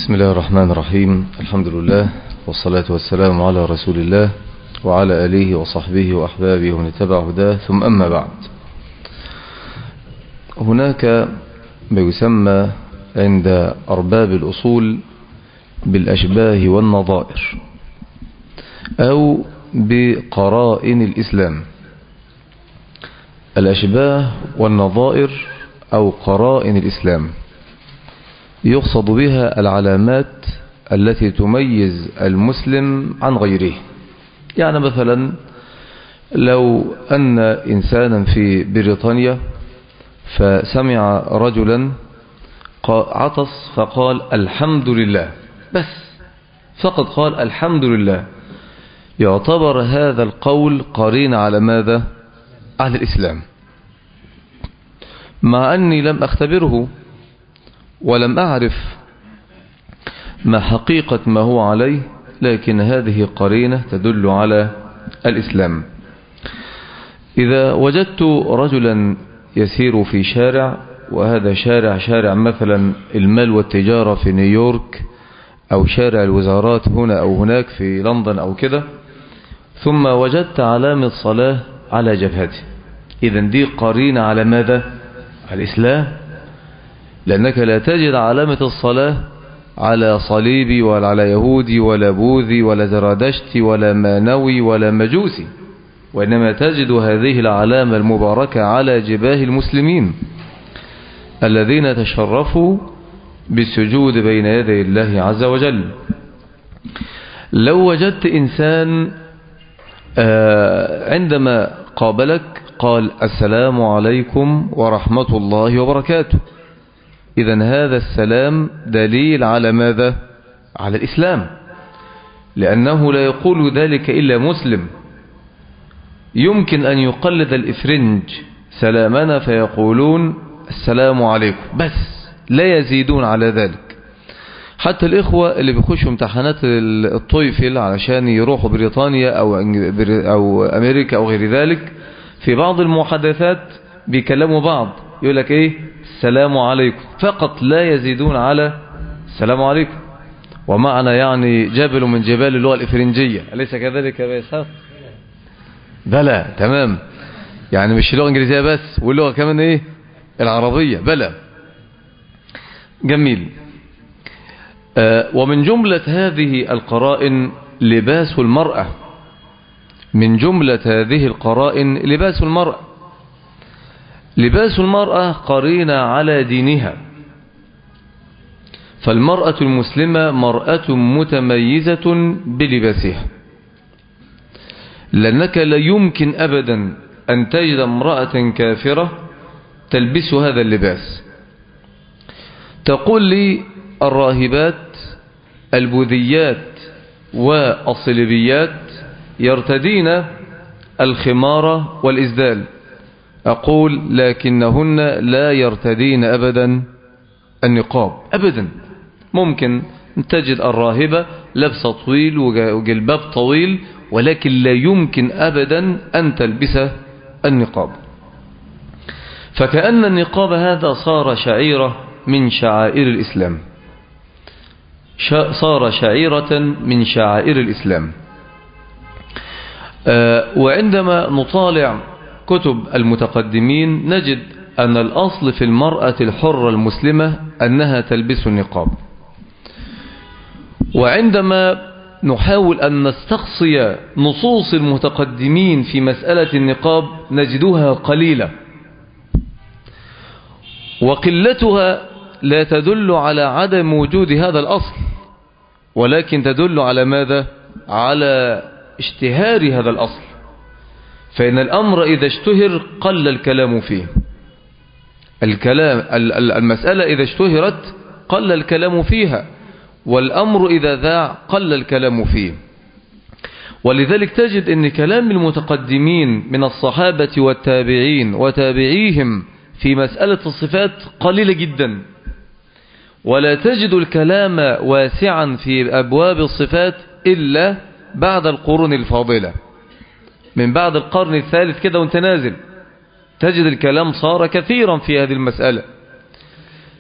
بسم الله الرحمن الرحيم الحمد لله والصلاة والسلام على رسول الله وعلى آله وصحبه وأحبابه ومن اتبع هداه ثم أما بعد هناك ما يسمى عند أرباب الأصول بالأشباه والنظائر أو بقرائن الإسلام الأشباه والنظائر أو قرائن الإسلام يقصد بها العلامات التي تميز المسلم عن غيره يعني مثلا لو أن إنسانا في بريطانيا فسمع رجلا عطس فقال الحمد لله بس فقط قال الحمد لله يعتبر هذا القول قرين على ماذا على الإسلام مع أني لم أختبره ولم أعرف ما حقيقة ما هو عليه لكن هذه قرينة تدل على الإسلام إذا وجدت رجلا يسير في شارع وهذا شارع شارع مثلا المال والتجارة في نيويورك أو شارع الوزارات هنا أو هناك في لندن أو كده ثم وجدت علامة صلاة على جبهته إذا دي قرينة على ماذا على الإسلام لأنك لا تجد علامة الصلاة على صليبي ولا على يهودي ولا بوذي ولا زرادشتي ولا مانوي ولا مجوسي وإنما تجد هذه العلامة المباركة على جباه المسلمين الذين تشرفوا بالسجود بين يدي الله عز وجل لو وجدت إنسان عندما قابلك قال السلام عليكم ورحمة الله وبركاته إذا هذا السلام دليل على ماذا على الإسلام لأنه لا يقول ذلك إلا مسلم يمكن أن يقلد الإفرنج سلامنا فيقولون السلام عليكم بس لا يزيدون على ذلك حتى الإخوة اللي بيخشوا امتحانات الطويفل علشان يروحوا بريطانيا أو, أو أمريكا أو غير ذلك في بعض المحادثات بيكلموا بعض يقول لك ايه السلام عليكم فقط لا يزيدون على السلام عليكم ومعنى يعني جبل من جبال اللغة الإفرنجية أليس كذلك يا إسحاق بلى تمام يعني مش اللغة الإنجليزية بس واللغة كمان ايه العربية بلى جميل آه ومن جملة هذه القرائن لباس المرأة من جملة هذه القرائن لباس المرأة لباس المرأة قرينة على دينها فالمرأة المسلمة مرأة متميزة بلباسها لأنك لا يمكن أبدا أن تجد امرأة كافرة تلبس هذا اللباس تقول لي الراهبات البوذيات والصليبيات يرتدين الخمار والإزدال أقول لكنهن لا يرتدين أبدا النقاب أبدا ممكن تجد الراهبة لبس طويل وجلباب طويل ولكن لا يمكن أبدا أن تلبس النقاب فكأن النقاب هذا صار شعيرة من شعائر الإسلام صار شعيرة من شعائر الإسلام وعندما نطالع كتب المتقدمين نجد أن الأصل في المرأة الحرة المسلمة أنها تلبس النقاب وعندما نحاول أن نستقصي نصوص المتقدمين في مسألة النقاب نجدها قليلة وقلتها لا تدل على عدم وجود هذا الأصل ولكن تدل على ماذا على اشتهار هذا الأصل فإن الأمر إذا اشتهر قل الكلام فيه الكلام المسألة إذا اشتهرت قل الكلام فيها والأمر إذا ذاع قل الكلام فيه ولذلك تجد أن كلام المتقدمين من الصحابة والتابعين وتابعيهم في مسألة الصفات قليلة جدا ولا تجد الكلام واسعا في أبواب الصفات إلا بعد القرون الفاضلة من بعد القرن الثالث كده وانت نازل تجد الكلام صار كثيرا في هذه المسألة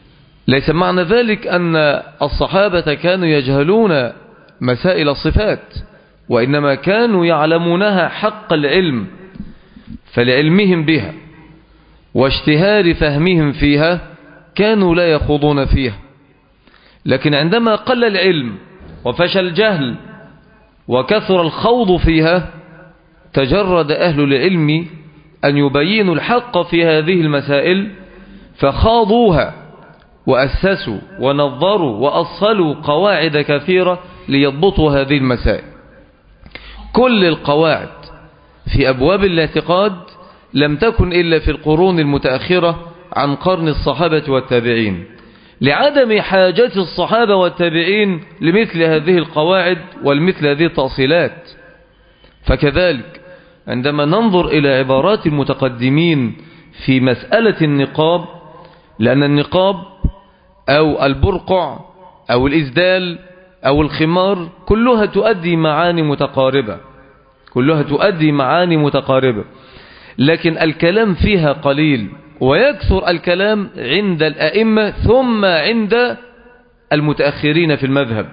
ليس معنى ذلك أن الصحابة كانوا يجهلون مسائل الصفات وإنما كانوا يعلمونها حق العلم فلعلمهم بها واشتهار فهمهم فيها كانوا لا يخوضون فيها لكن عندما قل العلم وفشل الجهل وكثر الخوض فيها تجرد أهل العلم أن يبينوا الحق في هذه المسائل فخاضوها وأسسوا ونظروا وأصلوا قواعد كثيرة ليضبطوا هذه المسائل كل القواعد في أبواب الاعتقاد لم تكن إلا في القرون المتأخرة عن قرن الصحابة والتابعين لعدم حاجة الصحابة والتابعين لمثل هذه القواعد ولمثل هذه التأصيلات فكذلك عندما ننظر إلى عبارات المتقدمين في مسألة النقاب لأن النقاب أو البرقع أو الإزدال أو الخمار كلها تؤدي معاني متقاربة كلها تؤدي معاني متقاربة لكن الكلام فيها قليل ويكثر الكلام عند الأئمة ثم عند المتأخرين في المذهب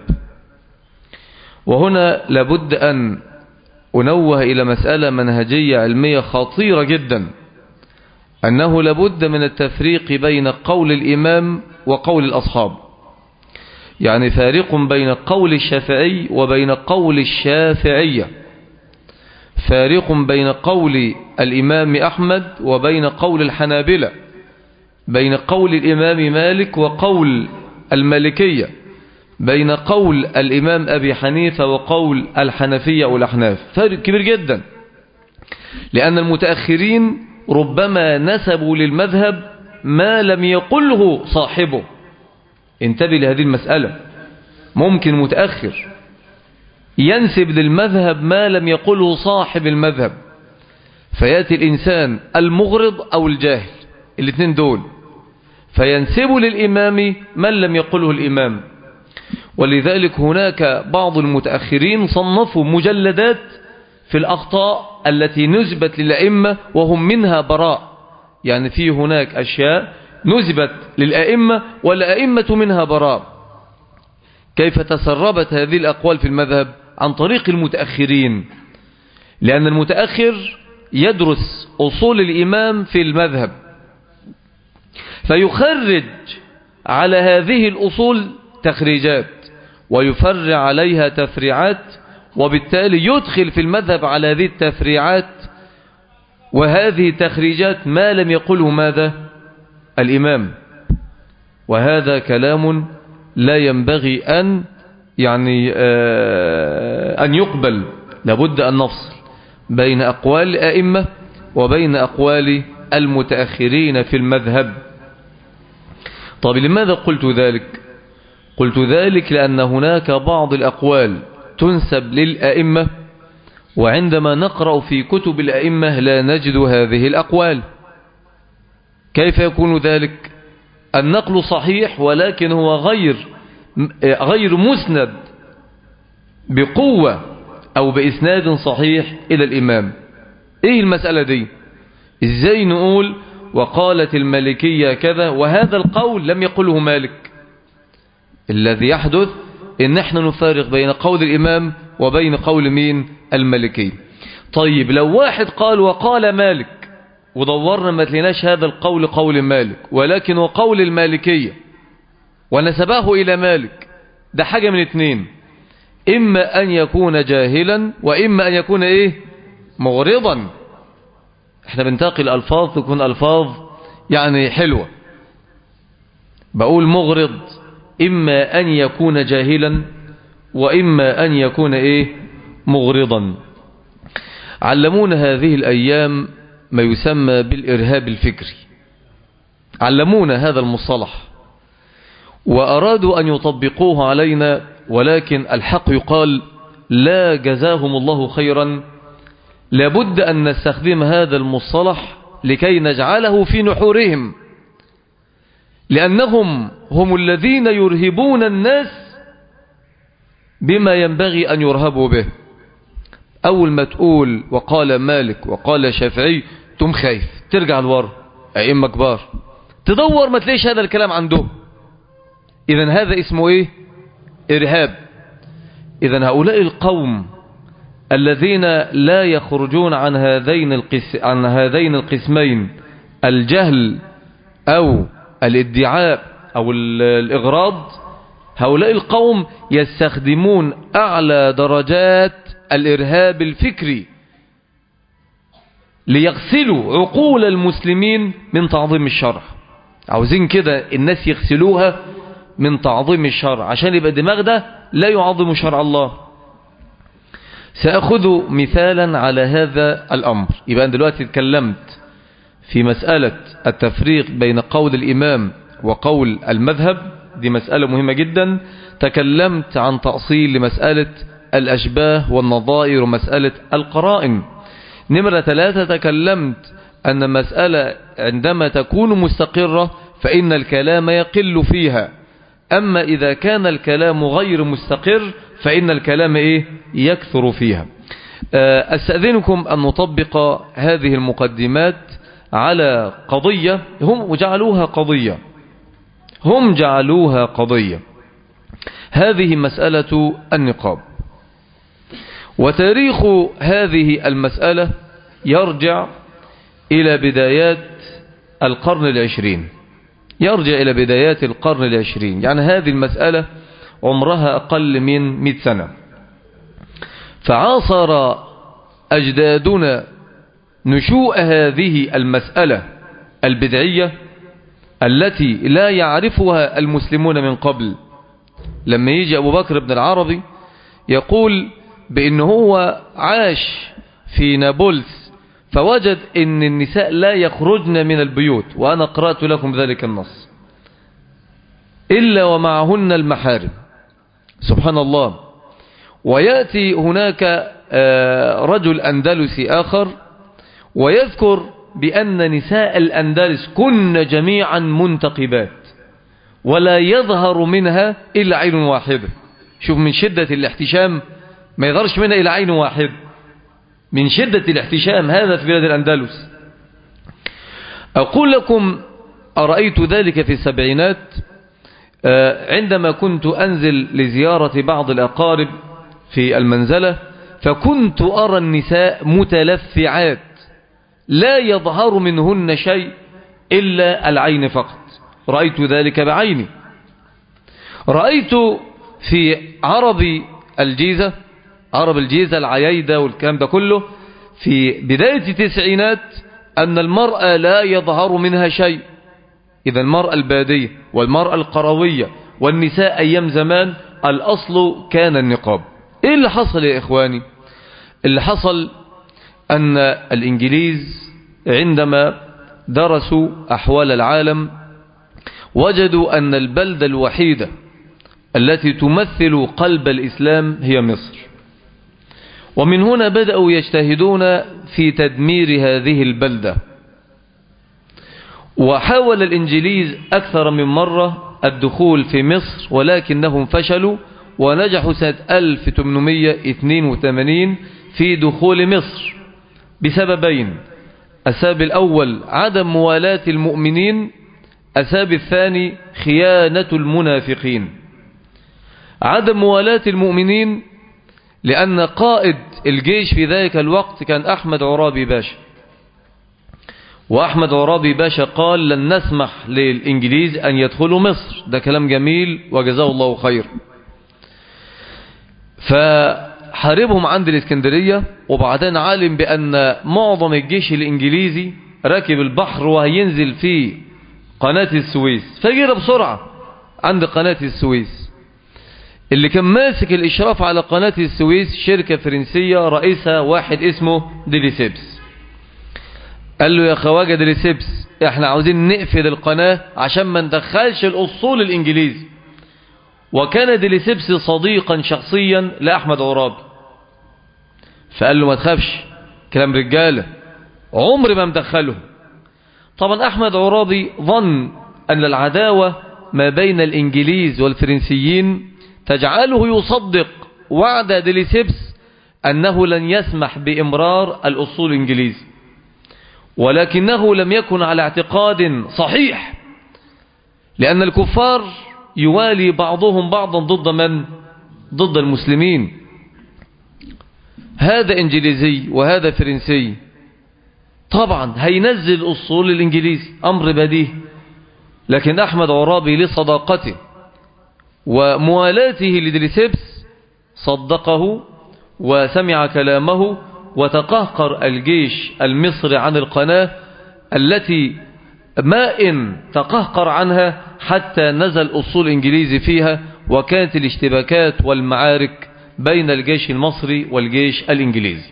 وهنا لابد أن أنوه إلى مسألة منهجية علمية خطيرة جدا أنه لابد من التفريق بين قول الإمام وقول الأصحاب يعني فارق بين قول الشافعي وبين قول الشافعية فارق بين قول الإمام أحمد وبين قول الحنابلة بين قول الإمام مالك وقول المالكية بين قول الإمام أبي حنيفة وقول الحنفية والأحناف فارق كبير جدا لأن المتأخرين ربما نسبوا للمذهب ما لم يقله صاحبه انتبه لهذه المسألة ممكن متأخر ينسب للمذهب ما لم يقله صاحب المذهب فيأتي الإنسان المغرض أو الجاهل الاثنين دول فينسب للإمام من لم يقله الإمام ولذلك هناك بعض المتأخرين صنفوا مجلدات في الأخطاء التي نسبت للأئمة وهم منها براء يعني في هناك أشياء نسبت للأئمة والأئمة منها براء كيف تسربت هذه الأقوال في المذهب عن طريق المتأخرين لأن المتأخر يدرس أصول الإمام في المذهب فيخرج على هذه الأصول تخريجات ويفرع عليها تفريعات وبالتالي يدخل في المذهب على هذه التفريعات وهذه التخريجات ما لم يقله ماذا الإمام وهذا كلام لا ينبغي أن يعني أن يقبل لابد أن نفصل بين أقوال الأئمة وبين أقوال المتأخرين في المذهب طب لماذا قلت ذلك قلت ذلك لأن هناك بعض الأقوال تنسب للأئمة وعندما نقرأ في كتب الأئمة لا نجد هذه الأقوال كيف يكون ذلك النقل صحيح ولكن هو غير غير مسند بقوة أو بإسناد صحيح إلى الإمام إيه المسألة دي إزاي نقول وقالت المالكية كذا وهذا القول لم يقله مالك الذي يحدث إن احنا نفارق بين قول الإمام وبين قول مين المالكي طيب لو واحد قال وقال مالك ودورنا ما تليناش هذا القول قول مالك ولكن وقول المالكية ونسبه إلى مالك ده حاجة من اتنين إما أن يكون جاهلا وإما أن يكون إيه مغرضا احنا بنتقي الألفاظ تكون ألفاظ يعني حلوة بقول مغرض إما أن يكون جاهلا وإما أن يكون إيه مغرضا علمونا هذه الأيام ما يسمى بالإرهاب الفكري علمونا هذا المصطلح وأرادوا أن يطبقوه علينا ولكن الحق يقال لا جزاهم الله خيرا لابد أن نستخدم هذا المصطلح لكي نجعله في نحورهم لأنهم هم الذين يرهبون الناس بما ينبغي أن يرهبوا به أول ما تقول وقال مالك وقال شافعي تم خايف ترجع لورا أئمة كبار تدور ما تلاقيش هذا الكلام عندهم إذا هذا اسمه إيه إرهاب إذا هؤلاء القوم الذين لا يخرجون عن هذين القس عن هذين القسمين الجهل أو الادعاء أو الإغراض هؤلاء القوم يستخدمون أعلى درجات الإرهاب الفكري ليغسلوا عقول المسلمين من تعظيم الشرع عاوزين كده الناس يغسلوها من تعظيم الشرع عشان يبقى الدماغ ده لا يعظم شرع الله سأخذ مثالا على هذا الأمر يبقى أنا دلوقتي اتكلمت في مسألة التفريق بين قول الإمام وقول المذهب دي مسألة مهمة جدا تكلمت عن تأصيل لمسألة الأشباه والنظائر ومسألة القرائن نمرة ثلاثة تكلمت أن مسألة عندما تكون مستقرة فإن الكلام يقل فيها أما إذا كان الكلام غير مستقر فإن الكلام إيه يكثر فيها أستأذنكم أن نطبق هذه المقدمات على قضية هم جعلوها قضية هم جعلوها قضية هذه مسألة النقاب وتاريخ هذه المسألة يرجع إلى بدايات القرن العشرين يرجع إلى بدايات القرن العشرين يعني هذه المسألة عمرها أقل من مئة سنة فعاصر أجدادنا نشوء هذه المسألة البدعية التي لا يعرفها المسلمون من قبل لما يجي أبو بكر بن العربي يقول بأن هو عاش في نابلس فوجد أن النساء لا يخرجن من البيوت وأنا قرأت لكم ذلك النص إلا ومعهن المحارم سبحان الله ويأتي هناك رجل أندلسي آخر ويذكر بأن نساء الأندلس كن جميعا منتقبات ولا يظهر منها إلا عين واحدة شوف من شدة الاحتشام ما يظهرش منها إلا عين واحد من شدة الاحتشام هذا في بلاد الأندلس أقول لكم أرأيت ذلك في السبعينات عندما كنت أنزل لزيارة بعض الأقارب في المنزلة فكنت أرى النساء متلفعات لا يظهر منهن شيء إلا العين فقط رأيت ذلك بعيني رأيت في عرب الجيزة عرب الجيزة العييدة والكلام ده كله في بداية التسعينات أن المرأة لا يظهر منها شيء إذا المرأة البادية والمرأة القروية والنساء أيام زمان الأصل كان النقاب إيه اللي حصل يا إخواني اللي حصل أن الإنجليز عندما درسوا أحوال العالم وجدوا أن البلدة الوحيدة التي تمثل قلب الإسلام هي مصر ومن هنا بدأوا يجتهدون في تدمير هذه البلدة وحاول الإنجليز أكثر من مرة الدخول في مصر ولكنهم فشلوا ونجحوا سنة 1882 في دخول مصر بسببين السبب الأول عدم موالاة المؤمنين السبب الثاني خيانة المنافقين عدم موالاة المؤمنين لأن قائد الجيش في ذلك الوقت كان أحمد عرابي باشا وأحمد عرابي باشا قال لن نسمح للإنجليز أن يدخلوا مصر ده كلام جميل وجزاه الله خير فحاربهم عند الإسكندرية وبعدين علم بأن معظم الجيش الإنجليزي راكب البحر وهينزل في قناة السويس فجر بسرعة عند قناة السويس اللي كان ماسك الإشراف على قناة السويس شركة فرنسية رئيسها واحد اسمه ديليسيبس قال له يا خواجة ديليسيبس احنا عاوزين نقفل القناة عشان ما ندخلش الأصول الإنجليزي وكان ديليسيبس صديقا شخصيا لأحمد عرابي فقال له ما تخافش كلام رجالة عمر ما مدخله طبعا أحمد عرابي ظن أن العداوة ما بين الإنجليز والفرنسيين تجعله يصدق وعد ديليسيبس أنه لن يسمح بإمرار الأصول الإنجليزي ولكنه لم يكن على اعتقاد صحيح لأن الكفار يوالي بعضهم بعضا ضد من ضد المسلمين هذا انجليزي وهذا فرنسي طبعا هينزل أصول الإنجليزي أمر بديه لكن أحمد عرابي لصداقته وموالاته لدريسيبس صدقه وسمع كلامه وتقهقر الجيش المصري عن القناة التي ما إن تقهقر عنها حتى نزل أصول إنجليزي فيها وكانت الاشتباكات والمعارك بين الجيش المصري والجيش الإنجليزي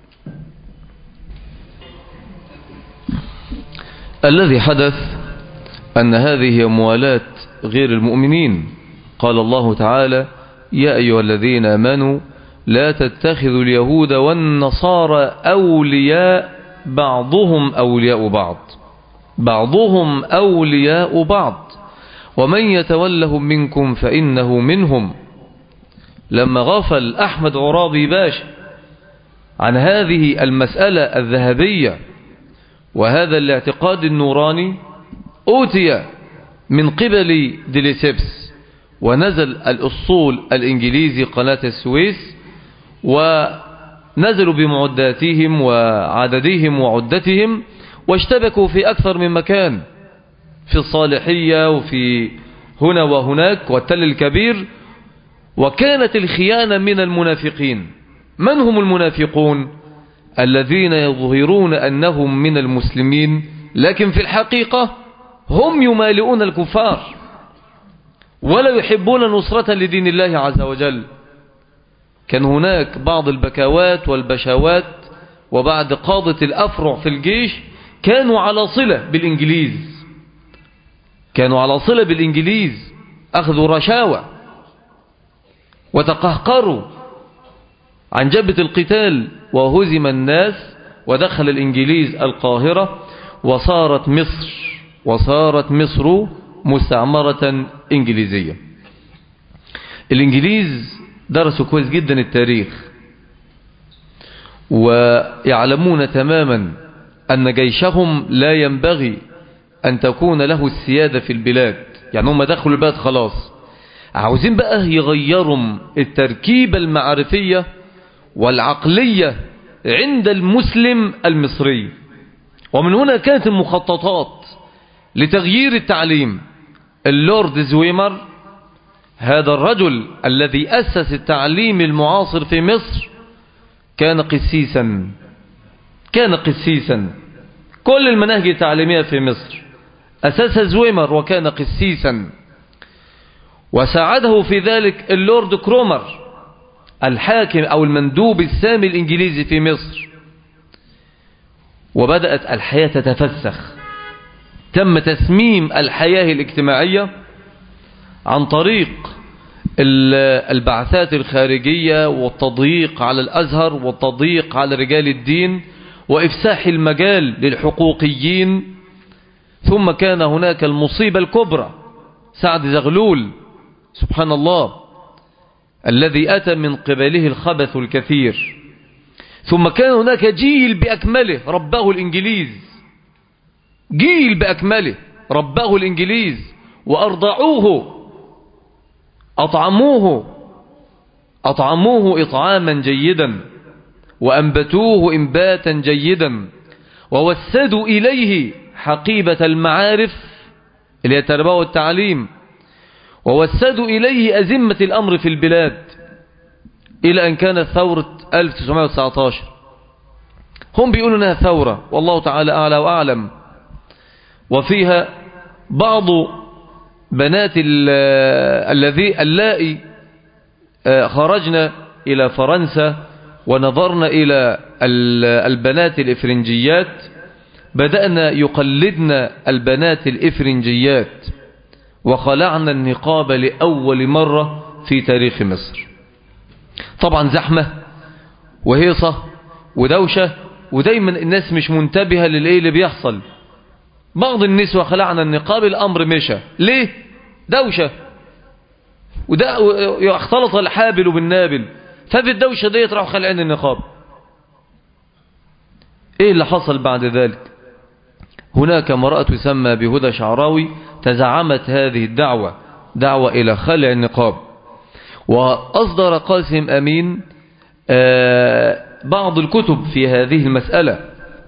الذي حدث أن هذه موالاة غير المؤمنين قال الله تعالى يا أيها الذين آمنوا لا تتخذوا اليهود والنصارى أولياء بعضهم أولياء بعض بعضهم أولياء بعض ومن يتولهم منكم فإنه منهم لما غفل أحمد عرابي باشا عن هذه المسألة الذهبية وهذا الاعتقاد النوراني أوتي من قبل ديليسيبس ونزل الأصول الإنجليزي قناة السويس ونزلوا بمعداتهم وعددهم وعدتهم واشتبكوا في أكثر من مكان في الصالحية وفي هنا وهناك والتل الكبير وكانت الخيانة من المنافقين من هم المنافقون الذين يظهرون أنهم من المسلمين لكن في الحقيقة هم يمالئون الكفار ولا يحبون نصرة لدين الله عز وجل كان هناك بعض البكوات والبشوات وبعد قادة الأفرع في الجيش كانوا على صلة بالإنجليز كانوا على صلة بالإنجليز أخذوا رشاوى وتقهقروا عن جبة القتال وهزم الناس ودخل الإنجليز القاهرة وصارت مصر وصارت مصر مستعمرة إنجليزية الإنجليز درسوا كويس جدا التاريخ ويعلمون تماما أن جيشهم لا ينبغي أن تكون له السيادة في البلاد يعني هم دخلوا البلد خلاص عاوزين بقى يغيروا التركيبة المعرفية والعقلية عند المسلم المصري ومن هنا كانت المخططات لتغيير التعليم اللورد زويمر هذا الرجل الذي أسس التعليم المعاصر في مصر كان قسيسا كان قسيسا كل المناهج التعليمية في مصر أسسها زويمر وكان قسيسا وساعده في ذلك اللورد كرومر الحاكم أو المندوب السامي الإنجليزي في مصر وبدأت الحياة تتفسخ تم تسميم الحياة الاجتماعية عن طريق البعثات الخارجية والتضييق على الأزهر والتضييق على رجال الدين وإفساح المجال للحقوقيين ثم كان هناك المصيبة الكبرى سعد زغلول سبحان الله الذي أتى من قبله الخبث الكثير ثم كان هناك جيل بأكمله رباه الإنجليز جيل بأكمله رباه الإنجليز وأرضعوه أطعموه أطعموه إطعاما جيدا وأنبتوه إنباتا جيدا ووسدوا إليه حقيبة المعارف اللي هي التربية والتعليم ووسدوا إليه أزمة الأمر في البلاد إلى أن كانت ثورة 1919 هم بيقولوا أنها ثورة والله تعالى أعلى وأعلم وفيها بعض بنات الذي اللائي خرجنا إلى فرنسا ونظرنا إلى البنات الإفرنجيات بدأنا يقلدنا البنات الإفرنجيات وخلعنا النقاب لأول مرة في تاريخ مصر طبعا زحمة وهيصة ودوشة ودايما الناس مش منتبهة للإيه اللي بيحصل بعض النسوة خلعنا النقاب الأمر مشى ليه دوشة وده اختلط الحابل بالنابل ففي الدوشة ديت راحوا خلعين النقاب ايه اللي حصل بعد ذلك هناك امرأة تسمى بهدى شعراوي تزعمت هذه الدعوة دعوة إلى خلع النقاب وأصدر قاسم أمين آه، بعض الكتب في هذه المسألة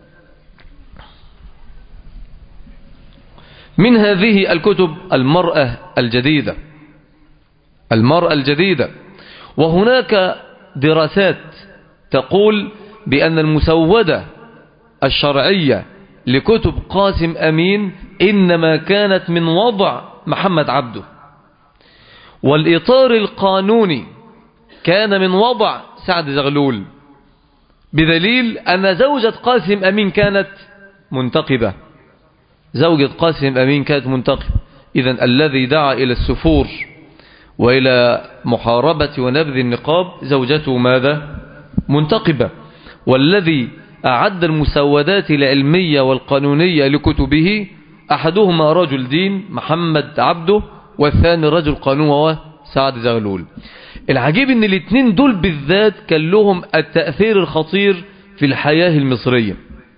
من هذه الكتب المرأة الجديدة المرأة الجديدة وهناك دراسات تقول بأن المسودة الشرعية لكتب قاسم أمين إنما كانت من وضع محمد عبده والإطار القانوني كان من وضع سعد زغلول بدليل أن زوجة قاسم أمين كانت منتقبة زوجة قاسم أمين كانت منتقبة إذا الذي دعا إلى السفور وإلى محاربة ونبذ النقاب زوجته ماذا منتقبة والذي أعد المسودات العلمية والقانونية لكتبه أحدهما رجل دين محمد عبده والثاني رجل قانون وهو سعد زغلول العجيب ان الاثنين دول بالذات كان لهم التأثير الخطير في الحياة المصرية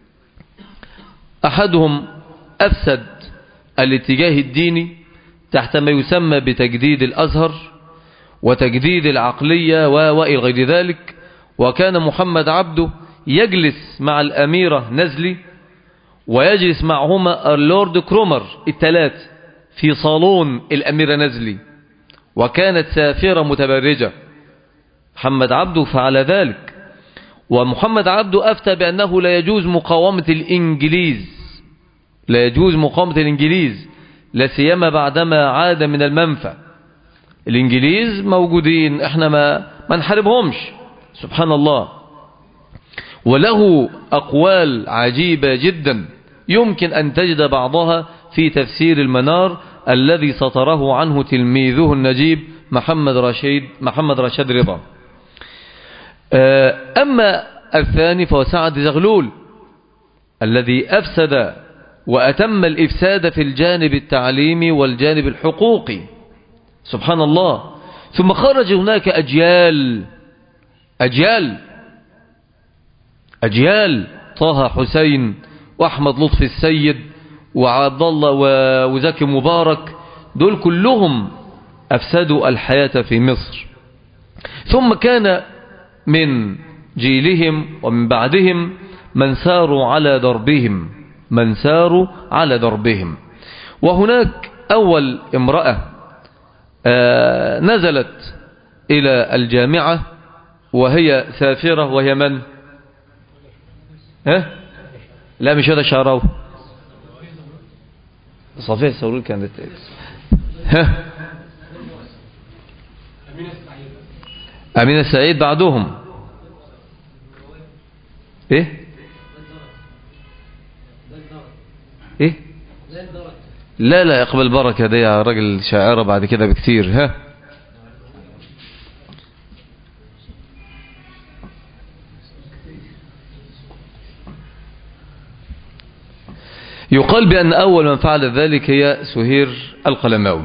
أحدهم أفسد الاتجاه الديني تحت ما يسمى بتجديد الأزهر وتجديد العقلية وإلى غير ذلك وكان محمد عبده يجلس مع الأميرة نزلي ويجلس معهما اللورد كرومر الثلاث في صالون الأميرة نزلي وكانت سافرة متبرجة محمد عبده فعل ذلك ومحمد عبده أفتى بأنه لا يجوز مقاومة الإنجليز لا يجوز مقاومة الإنجليز لا سيما بعدما عاد من المنفى الإنجليز موجودين احنا ما, ما نحاربهمش سبحان الله وله أقوال عجيبة جدا يمكن أن تجد بعضها في تفسير المنار الذي سطره عنه تلميذه النجيب محمد رشيد محمد رشاد رضا أما الثاني فهو سعد زغلول الذي أفسد وأتم الإفساد في الجانب التعليمي والجانب الحقوقي سبحان الله ثم خرج هناك أجيال أجيال أجيال طه حسين وأحمد لطفي السيد وعبد الله وزكي مبارك دول كلهم أفسدوا الحياة في مصر ثم كان من جيلهم ومن بعدهم من ساروا على دربهم من ساروا على دربهم وهناك أول امرأة آه نزلت إلى الجامعة وهي سافرة وهي من ها لا مش هذا شعراوي صفية السوري كانت ها أمين السعيد بعدهم ايه ايه لا لا اقبل بركة دي يا راجل شاعرة بعد كده بكتير ها يقال بأن أول من فعل ذلك هي سهير القلماوي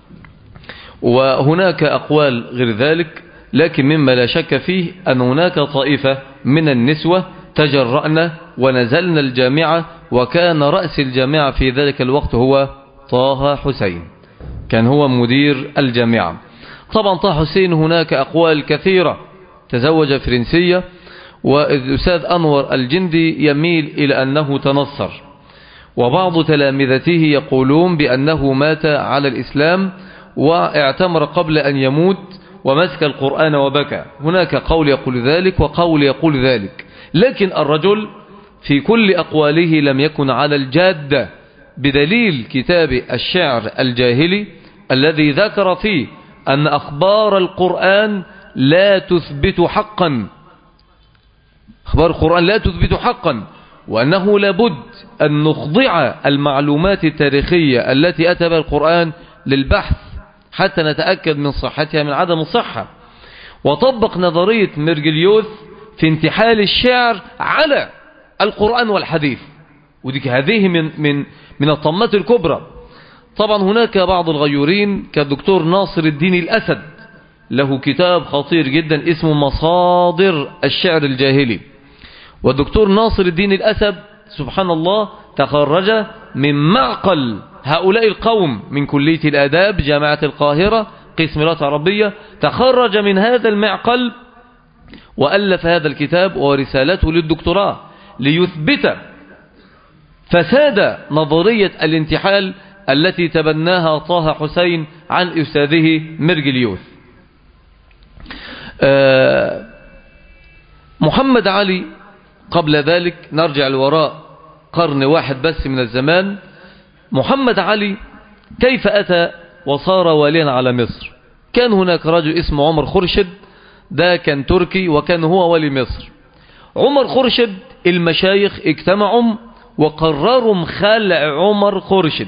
وهناك أقوال غير ذلك لكن مما لا شك فيه أن هناك طائفة من النسوة تجرأنا ونزلنا الجامعة وكان رأس الجامعة في ذلك الوقت هو طه حسين كان هو مدير الجامعة طبعا طه حسين هناك أقوال كثيرة تزوج فرنسية والأستاذ أنور الجندي يميل إلى أنه تنصر وبعض تلامذته يقولون بأنه مات على الإسلام واعتمر قبل أن يموت ومسك القرآن وبكى هناك قول يقول ذلك وقول يقول ذلك لكن الرجل في كل أقواله لم يكن على الجادة بدليل كتاب الشعر الجاهلي الذي ذكر فيه أن أخبار القرآن لا تثبت حقا أخبار القرآن لا تثبت حقا وأنه لابد أن نخضع المعلومات التاريخية التي أتى بها القرآن للبحث حتى نتأكد من صحتها من عدم الصحة وطبق نظرية ميرجليوث في انتحال الشعر على القرآن والحديث ودي هذه من من من الطمات الكبرى طبعا هناك بعض الغيورين كالدكتور ناصر الدين الأسد له كتاب خطير جدا اسمه مصادر الشعر الجاهلي والدكتور ناصر الدين الأسد سبحان الله تخرج من معقل هؤلاء القوم من كلية الآداب جامعة القاهرة قسم لغة عربية تخرج من هذا المعقل وألف هذا الكتاب ورسالته للدكتوراه ليثبت فساد نظرية الانتحال التي تبناها طه حسين عن أستاذه مرجليوث آه، محمد علي قبل ذلك نرجع الوراء قرن واحد بس من الزمان محمد علي كيف أتى وصار واليا على مصر كان هناك رجل اسمه عمر خرشد ده كان تركي وكان هو ولي مصر عمر خرشد المشايخ اجتمعوا وقرروا خلع عمر خرشد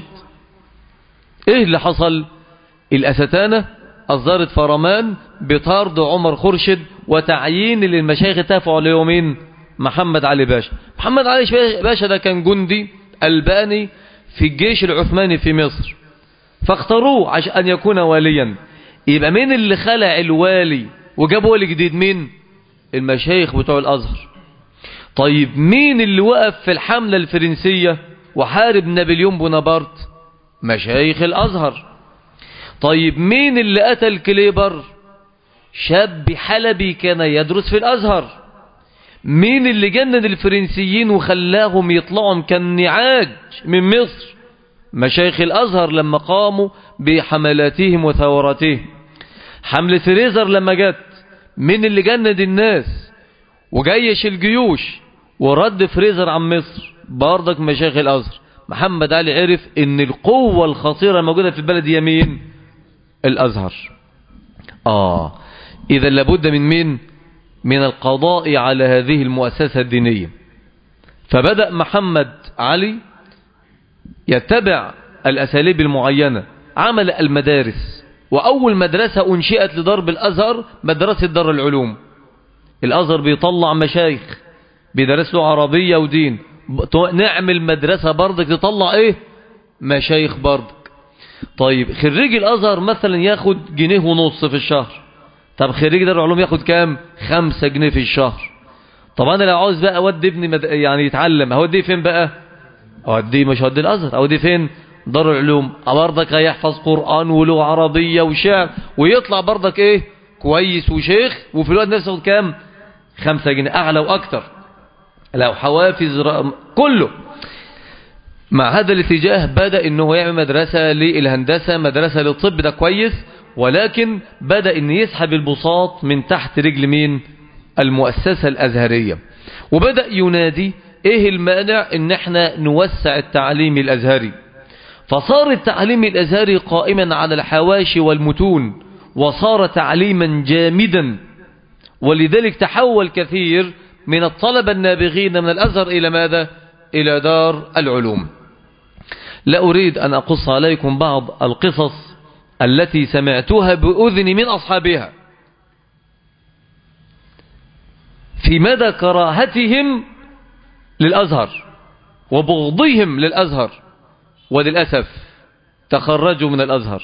ايه اللي حصل الأستانة أصدرت فرمان بطرد عمر خرشد وتعيين للمشايخ اتفقوا على يومين محمد علي باشا محمد علي باشا ده كان جندي ألباني في الجيش العثماني في مصر فاختاروه عشان أن يكون واليا يبقى مين اللي خلع الوالي وجاب ولي جديد مين المشايخ بتوع الأزهر طيب مين اللي وقف في الحملة الفرنسية وحارب نابليون بونابرت مشايخ الأزهر طيب مين اللي قتل كليبر شاب حلبي كان يدرس في الأزهر مين اللي جند الفرنسيين وخلاهم يطلعوا كالنعاج من مصر مشايخ الأزهر لما قاموا بحملاتهم وثوراتهم حملة فريزر لما جت مين اللي جند الناس وجيش الجيوش ورد فريزر عن مصر برضك مشايخ الأزهر محمد علي عرف ان القوة الخطيرة الموجودة في البلد يمين الأزهر آه إذا لابد من مين من القضاء على هذه المؤسسة الدينية فبدأ محمد علي يتبع الأساليب المعينة عمل المدارس وأول مدرسة أنشئت لضرب الأزهر مدرسة دار العلوم الأزهر بيطلع مشايخ بيدرس له عربية ودين نعمل مدرسة برضك تطلع ايه مشايخ برضك طيب خريج الازهر مثلا ياخد جنيه ونص في الشهر طب خريج دار العلوم ياخد كام خمسة جنيه في الشهر طب انا لو عاوز بقى اودي ابني مد... يعني يتعلم اوديه فين بقى اوديه مش اوديه الازهر اوديه فين دار العلوم برضك هيحفظ قرآن ولغة عربية وشعر ويطلع برضك ايه كويس وشيخ وفي الوقت نفسه كام خمسة جنيه اعلى واكتر لو حوافز كله مع هذا الاتجاه بدأ انه يعمل مدرسة للهندسة مدرسة للطب ده كويس ولكن بدأ ان يسحب البساط من تحت رجل مين المؤسسة الازهرية وبدأ ينادي ايه المانع ان احنا نوسع التعليم الازهري فصار التعليم الازهري قائما على الحواشي والمتون وصار تعليما جامدا ولذلك تحول كثير من الطلبة النابغين من الأزهر إلى ماذا إلى دار العلوم لا أريد أن أقص عليكم بعض القصص التي سمعتها بأذني من أصحابها في مدى كراهتهم للأزهر وبغضهم للأزهر وللأسف تخرجوا من الأزهر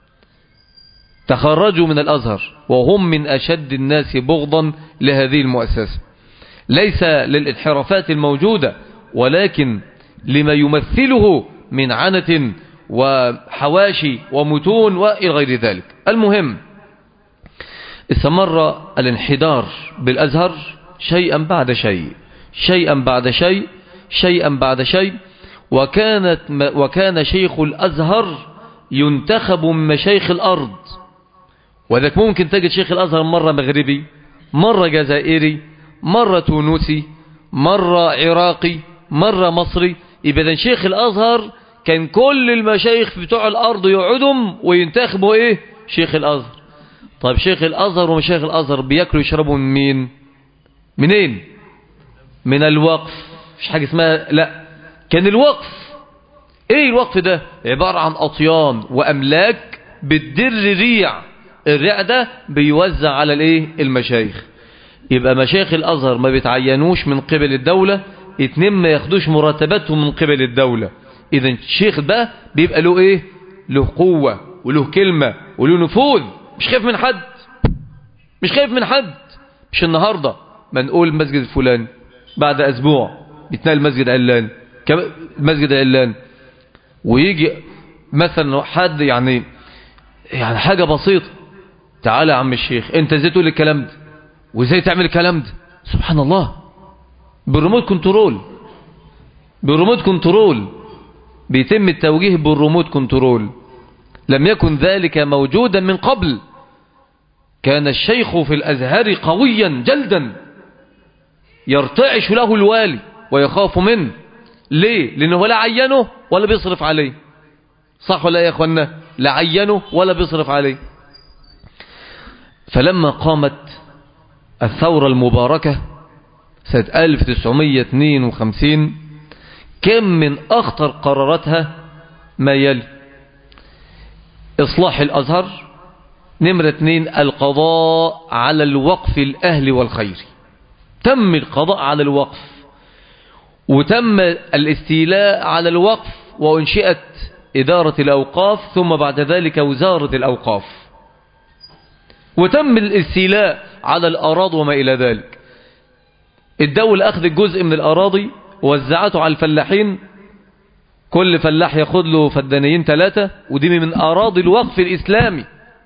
تخرجوا من الأزهر وهم من أشد الناس بغضا لهذه المؤسسة ليس للانحرافات الموجودة ولكن لما يمثله من عنة وحواشي ومتون وإلى غير ذلك المهم استمر الانحدار بالأزهر شيئا بعد شيء شيئا بعد شيء شيئا بعد شيء وكانت وكان شيخ الأزهر ينتخب من مشايخ الأرض وذلك ممكن تجد شيخ الأزهر مرة مغربي مرة جزائري مرة تونسي مرة عراقي مرة مصري يبقى شيخ الأزهر كان كل المشايخ بتوع الأرض يقعدهم وينتخبوا إيه شيخ الأزهر طيب شيخ الأزهر ومشايخ الأزهر بياكلوا يشربوا من مين منين من الوقف مش حاجة اسمها لا كان الوقف ايه الوقف ده عبارة عن أطيان وأملاك بتدر ريع الريع ده بيوزع على الايه المشايخ يبقى مشايخ الأزهر ما بيتعينوش من قبل الدولة اتنين ما ياخدوش مرتباتهم من قبل الدولة إذا الشيخ ده بيبقى له إيه له قوة وله كلمة وله نفوذ مش خايف من حد مش خايف من حد مش النهاردة ما نقول المسجد الفلاني بعد أسبوع بيتنقل المسجد علان مسجد علان ويجي مثلا حد يعني يعني حاجة بسيطة تعالى يا عم الشيخ انت ازاي تقول الكلام ده وازاي تعمل الكلام ده سبحان الله بالريموت كنترول بالريموت كنترول بيتم التوجيه بالريموت كنترول لم يكن ذلك موجودا من قبل كان الشيخ في الأزهر قويا جلدا يرتعش له الوالي ويخاف منه ليه لأنه لا عينه ولا بيصرف عليه صح ولا يا أخوانا لا عينه ولا بيصرف عليه فلما قامت الثورة المباركة سنة 1952 كم من أخطر قراراتها ما يلي إصلاح الأزهر نمرة اثنين القضاء على الوقف الأهل والخير تم القضاء على الوقف وتم الاستيلاء على الوقف وانشئت إدارة الأوقاف ثم بعد ذلك وزارة الأوقاف وتم الاستيلاء على الأراضي وما إلى ذلك الدولة أخذت جزء من الأراضي ووزعته على الفلاحين كل فلاح ياخد له فدانيين ثلاثة ودي من أراضي الوقف الإسلامي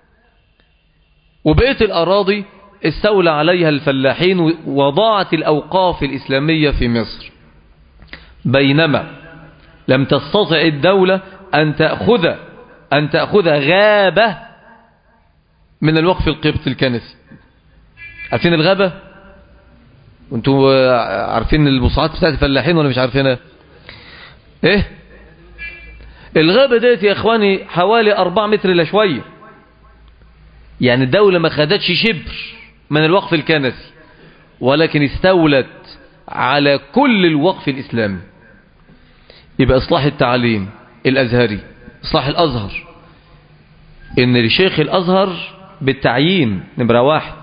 وبقية الأراضي استولى عليها الفلاحين وضاعت الأوقاف الإسلامية في مصر بينما لم تستطع الدولة أن تأخذ أن تأخذ غابة من الوقف القبط الكنسي عارفين الغابة وانتوا عارفين المصاعات بتاعت الفلاحين ولا مش عارفينها ايه الغابة ديت يا اخواني حوالي اربع متر الا شوية يعني الدولة ما خدتش شبر من الوقف الكنسي ولكن استولت على كل الوقف الاسلامي يبقى اصلاح التعليم الازهري اصلاح الازهر ان لشيخ الازهر بالتعيين نمرة واحد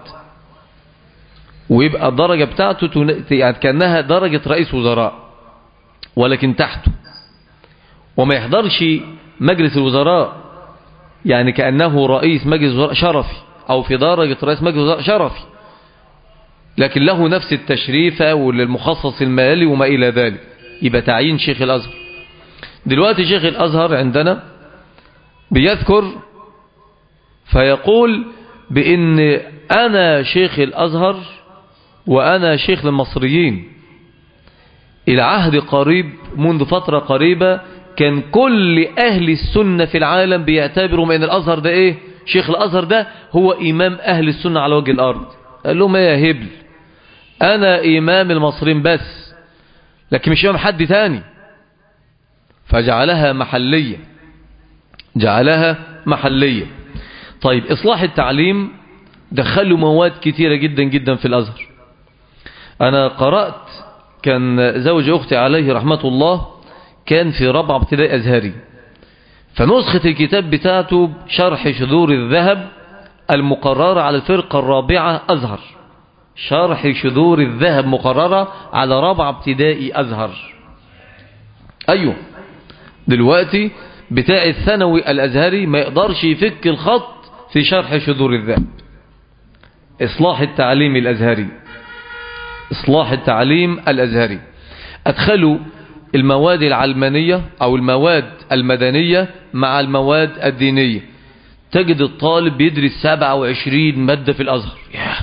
ويبقى الدرجة بتاعته يعني كأنها درجة رئيس وزراء ولكن تحته وما يحضرش مجلس الوزراء يعني كأنه رئيس مجلس وزراء شرفي أو في درجة رئيس مجلس وزراء شرفي لكن له نفس التشريف والمخصص المالي وما إلى ذلك يبقى تعيين شيخ الأزهر دلوقتي شيخ الأزهر عندنا بيذكر فيقول بأن أنا شيخ الأزهر وأنا شيخ للمصريين إلى عهد قريب منذ فترة قريبة كان كل أهل السنة في العالم بيعتبروا من الأزهر ده إيه شيخ الأزهر ده هو إمام أهل السنة على وجه الأرض قال لهم يا هبل أنا إمام المصريين بس لكن مش إمام حد تاني فجعلها محلية جعلها محلية طيب إصلاح التعليم دخلوا مواد كتيرة جدا جدا في الأزهر أنا قرأت كان زوج أختي عليه رحمة الله كان في ربع ابتدائي أزهري فنسخة الكتاب بتاعته شرح شذور الذهب المقررة على الفرقة الرابعة أزهر شرح شذور الذهب مقررة على ربع ابتدائي أزهر أيوه دلوقتي بتاع الثانوي الأزهري ما يقدرش يفك الخط في شرح شذور الذهب إصلاح التعليم الأزهري إصلاح التعليم الأزهري أدخلوا المواد العلمانية أو المواد المدنية مع المواد الدينية تجد الطالب بيدرس 27 مادة في الأزهر ياه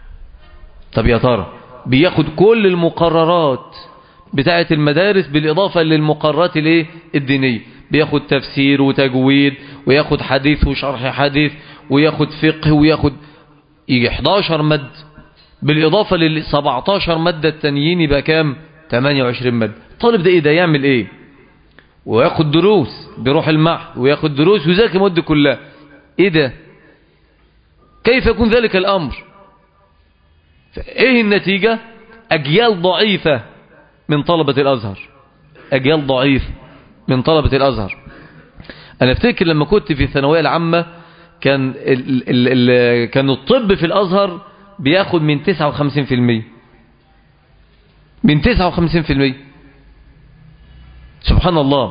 طب يا ترى بياخد كل المقررات بتاعة المدارس بالإضافة للمقررات الايه الدينية بياخد تفسير وتجويد وياخد حديث وشرح حديث وياخد فقه وياخد يجي 11 مد بالإضافة لل 17 مادة التانيين يبقى كام 28 مادة الطالب ده ايه ده يعمل ايه وياخد دروس بيروح المعهد وياخد دروس ويذاكر المده كلها ايه ده كيف يكون ذلك الامر ايه النتيجة اجيال ضعيفة من طلبة الازهر اجيال ضعيفة من طلبة الازهر انا افتكر لما كنت في الثانوية العامة كان ال ال ال كان الطب في الازهر بياخد من 59% من 59% سبحان الله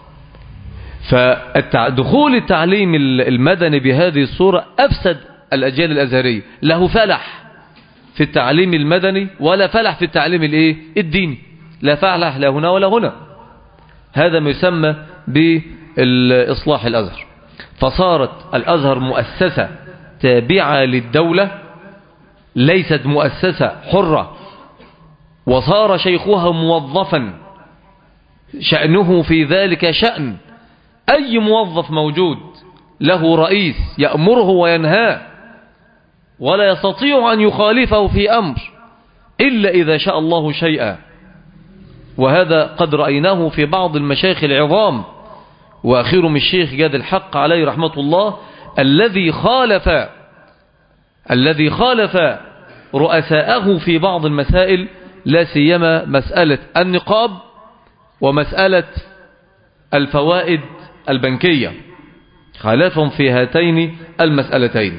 فدخول التعليم المدني بهذه الصورة أفسد الأجيال الأزهرية له فلح في التعليم المدني ولا فلح في التعليم الايه الديني لا فلح لا هنا ولا هنا هذا ما يسمى لإصلاح الأزهر فصارت الأزهر مؤسسة تابعة للدولة ليست مؤسسة حرة وصار شيخها موظفا شأنه في ذلك شأن أي موظف موجود له رئيس يأمره وينهاه ولا يستطيع أن يخالفه في أمر إلا إذا شاء الله شيئا وهذا قد رأيناه في بعض المشايخ العظام وآخرهم الشيخ جاد الحق عليه رحمة الله الذي خالف الذي خالف رؤساءه في بعض المسائل لا سيما مسألة النقاب ومسألة الفوائد البنكية خالفهم في هاتين المسألتين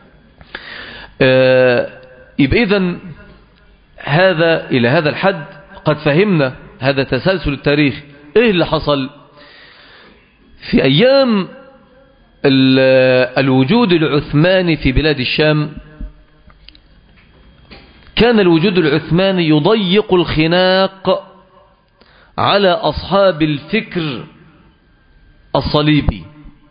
آه، يبقى إذن هذا إلى هذا الحد قد فهمنا هذا تسلسل التاريخ إيه اللي حصل في أيام الوجود العثماني في بلاد الشام كان الوجود العثماني يضيق الخناق على أصحاب الفكر الصليبي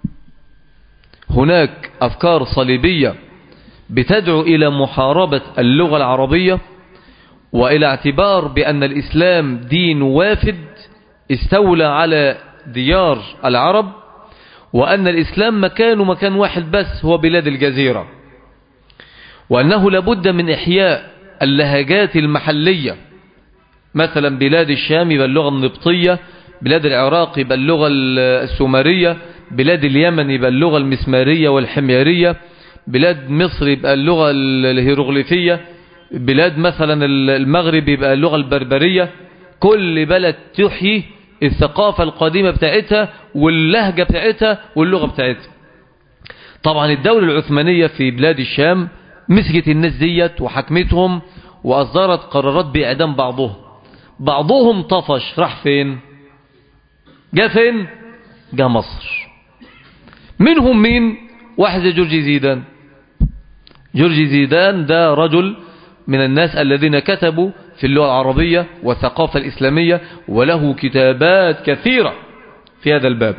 هناك أفكار صليبية بتدعو إلى محاربة اللغة العربية وإلى اعتبار بأن الإسلام دين وافد استولى على ديار العرب وأن الإسلام مكان مكان واحد بس هو بلاد الجزيرة وأنه لابد من إحياء اللهجات المحلية مثلا بلاد الشام يبقى اللغة النبطية بلاد العراق يبقى اللغة السومرية بلاد اليمن يبقى اللغة المسمارية والحميرية بلاد مصر يبقى اللغة الهيروغليفية بلاد مثلا المغرب يبقى اللغة البربرية كل بلد تحيي الثقافة القديمة بتاعتها واللهجة بتاعتها واللغة بتاعتها طبعا الدولة العثمانية في بلاد الشام مسكت الناس ديت وحكمتهم وأصدرت قرارات بإعدام بعضهم بعضهم طفش راح فين جاء فين جاء مصر منهم مين واحد زي جورجي زيدان جورجي زيدان ده رجل من الناس الذين كتبوا في اللغة العربية والثقافة الإسلامية وله كتابات كثيرة في هذا الباب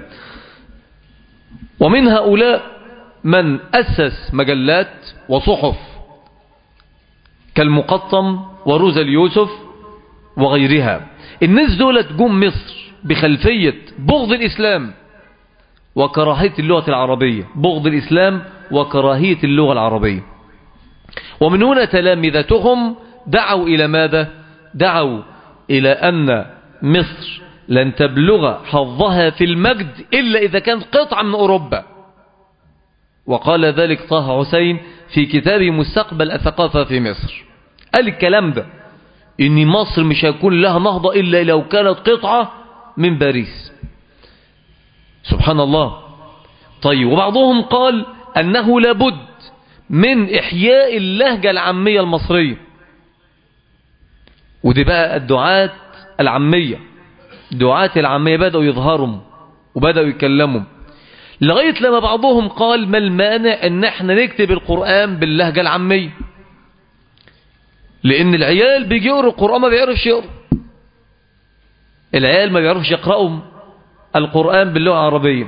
ومن هؤلاء من أسس مجلات وصحف كالمقطم وروز اليوسف وغيرها الناس دولت جم مصر بخلفية بغض الإسلام وكراهية اللغة العربية بغض الإسلام وكراهية اللغة العربية ومن هنا تلامذتهم دعوا إلى ماذا دعوا إلى أن مصر لن تبلغ حظها في المجد إلا إذا كانت قطعة من أوروبا وقال ذلك طه حسين في كتاب مستقبل الثقافة في مصر قال الكلام ده إن مصر مش هيكون لها نهضة إلا لو كانت قطعة من باريس سبحان الله طيب وبعضهم قال أنه لابد من إحياء اللهجة العامية المصرية ودي بقى الدعاة العامية دعاة العامية بدأوا يظهروا وبدأوا يتكلموا لغاية لما بعضهم قال ما المانع ان احنا نكتب القرآن باللهجة العامية لان العيال بيجي يقروا القرآن ما بيعرفش يقروا العيال ما بيعرفش يقرأوا القرآن باللغة العربية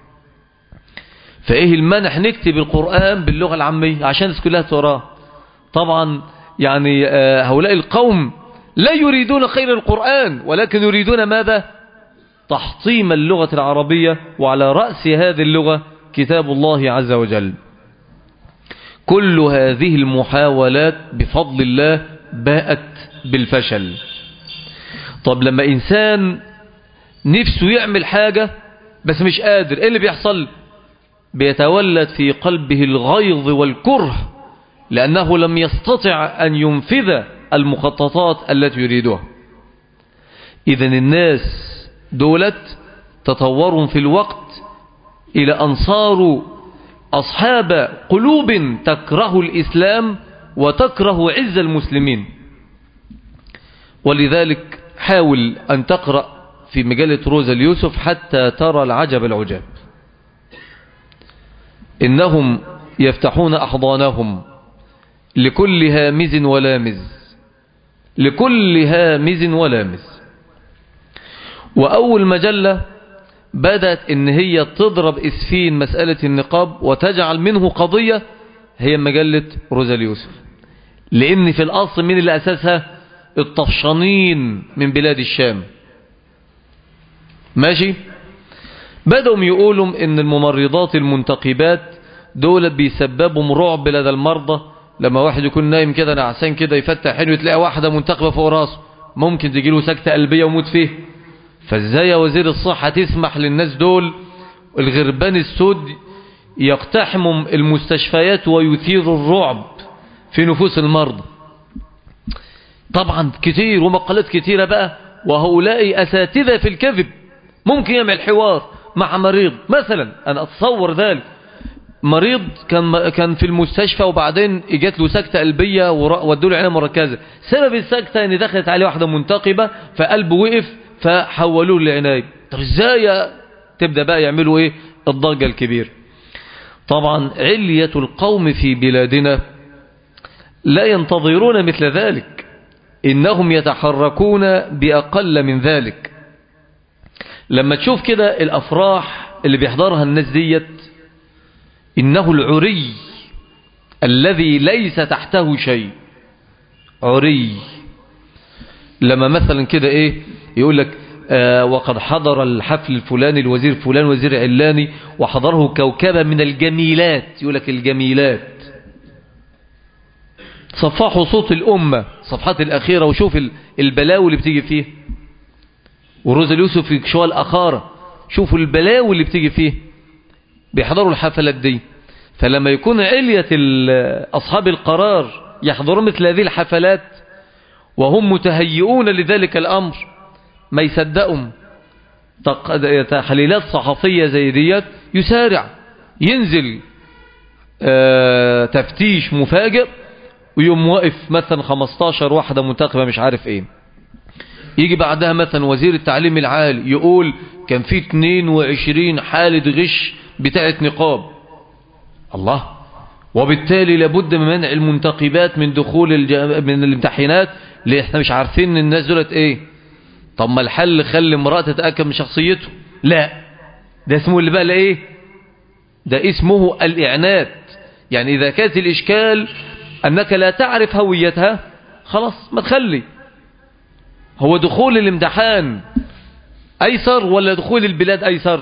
فايه المانع نكتب القرآن باللغة العامية عشان الناس كلها تقراه طبعا يعني هؤلاء القوم لا يريدون خير القرآن ولكن يريدون ماذا تحطيم اللغة العربية وعلى رأس هذه اللغة كتاب الله عز وجل كل هذه المحاولات بفضل الله باءت بالفشل طب لما إنسان نفسه يعمل حاجة بس مش قادر ايه اللي بيحصل بيتولد في قلبه الغيظ والكره لأنه لم يستطع أن ينفذ المخططات التي يريدها إذا الناس دولت تطوروا في الوقت إلى أن صاروا أصحاب قلوب تكره الإسلام وتكره عز المسلمين ولذلك حاول أن تقرأ في مجلة روزا اليوسف حتى ترى العجب العجاب إنهم يفتحون أحضانهم لكل هامز ولامز لكل هامز ولامز وأول مجلة بدأت ان هي تضرب اسفين مسألة النقاب وتجعل منه قضية هي مجلة روزا يوسف لان في الاصل مين اللي اساسها الطفشانين من بلاد الشام ماشي بدأوا يقولوا ان الممرضات المنتقبات دول بيسببوا رعب لدى المرضى لما واحد يكون نايم كده نعسان كده يفتح عينه يتلاقي واحدة منتقبة فوق راسه ممكن تجي له سكتة قلبية وموت فيه فازاي يا وزير الصحة تسمح للناس دول الغربان السود يقتحم المستشفيات ويثير الرعب في نفوس المرضى طبعا كتير ومقالات كتيرة بقى وهؤلاء أساتذة في الكذب ممكن يعمل حوار مع مريض مثلا أنا أتصور ذلك مريض كان كان في المستشفى وبعدين اجت له سكته قلبيه ودوا له عنايه مركزه سبب السكته ان دخلت عليه واحده منتقبه فقلبه وقف فحولوه لعنايه طب ازاي تبدا بقى يعملوا ايه الضجه الكبيره طبعا عليه القوم في بلادنا لا ينتظرون مثل ذلك انهم يتحركون باقل من ذلك لما تشوف كده الافراح اللي بيحضرها الناس ديت إنه العري الذي ليس تحته شيء عري لما مثلا كده ايه يقول لك آه وقد حضر الحفل الفلاني الوزير فلان وزير علاني وحضره كوكبة من الجميلات يقول لك الجميلات صفحوا صوت الأمة صفحات الأخيرة وشوف البلاوي اللي بتيجي فيه وروز اليوسف في شوال أخارة شوفوا البلاوي اللي بتيجي فيه بيحضروا الحفلات دي فلما يكون علية أصحاب القرار يحضرون مثل هذه الحفلات وهم متهيئون لذلك الأمر ما يصدقهم تحليلات صحفية زي ديت يسارع ينزل آه تفتيش مفاجئ ويوم واقف مثلا 15 واحدة منتخبة مش عارف ايه يجي بعدها مثلا وزير التعليم العالي يقول كان في 22 حالة غش بتاعت نقاب الله وبالتالي لابد من منع المنتقبات من دخول الج... من الامتحانات اللي احنا مش عارفين ان الناس دولت ايه طب ما الحل خلي امرأة تتأكد من شخصيته لا ده اسمه اللي بقى ايه ده اسمه الإعنات يعني إذا كانت الإشكال أنك لا تعرف هويتها خلاص ما تخلي هو دخول الامتحان أيسر ولا دخول البلاد أيسر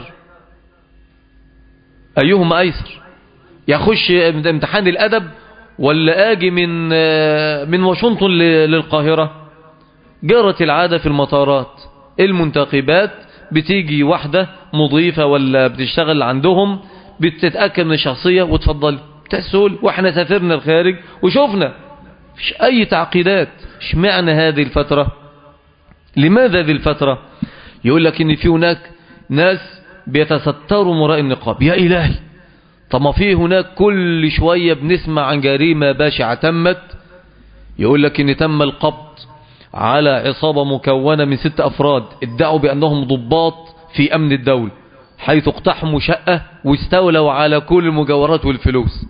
أيهما أيسر يخش امتحان الأدب ولا آجي من من واشنطن للقاهرة جرت العادة في المطارات المنتخبات بتيجي واحدة مضيفة ولا بتشتغل عندهم بتتأكد من الشخصية وتفضل تسهل واحنا سافرنا الخارج وشوفنا مش أي تعقيدات مش معنى هذه الفترة لماذا هذه الفترة يقول لك ان في هناك ناس بيتستروا وراء النقاب يا إلهي طب ما في هناك كل شوية بنسمع عن جريمة باشعة تمت يقول لك ان تم القبض على عصابة مكونة من ست أفراد ادعوا بأنهم ضباط في أمن الدولة حيث اقتحموا شقة واستولوا على كل المجوهرات والفلوس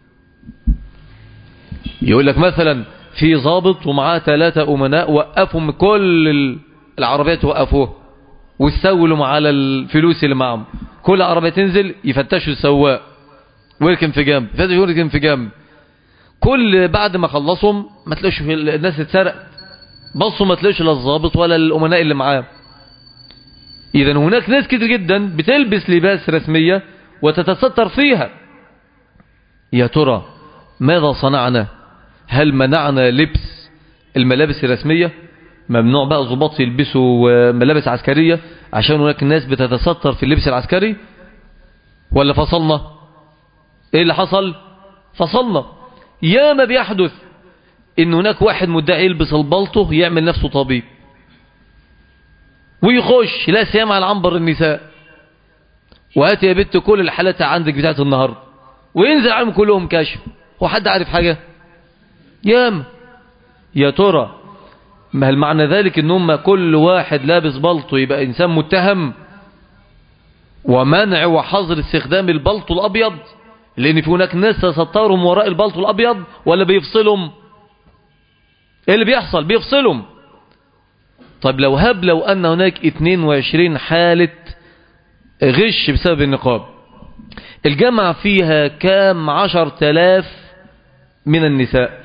يقول لك مثلا في ضابط ومعاه ثلاثة أمناء وقفهم كل العربيات وقفوه واستولوا على الفلوس اللي معهم كل عربية تنزل يفتشوا السواق ويركن في جنب يفتشوا ويركن في جنب كل بعد ما خلصهم ما تلاقوش الناس اتسرقت بصوا ما تلاقوش لا الضابط ولا الأمناء اللي معاه إذا هناك ناس كتير جدا بتلبس لباس رسمية وتتستر فيها يا ترى ماذا صنعنا هل منعنا لبس الملابس الرسمية ممنوع بقى ضباط يلبسوا ملابس عسكرية عشان هناك ناس بتتستر في اللبس العسكري ولا فصلنا ايه اللي حصل فصلنا يا ما بيحدث ان هناك واحد مدعي يلبس البلطو يعمل نفسه طبيب ويخش لا سيما على عنبر النساء وهات يا بنت كل الحالات عندك بتاعت النهارده وينزل عليهم كلهم كشف هو حد عارف حاجة ياما يا ترى ما هل معنى ذلك ان هم كل واحد لابس بلطو يبقى انسان متهم ومنع وحظر استخدام البلطو الابيض لان في هناك ناس تسترهم وراء البلطو الابيض ولا بيفصلهم ايه اللي بيحصل بيفصلهم طيب لو هب لو ان هناك 22 حالة غش بسبب النقاب الجامعة فيها كام عشر تلاف من النساء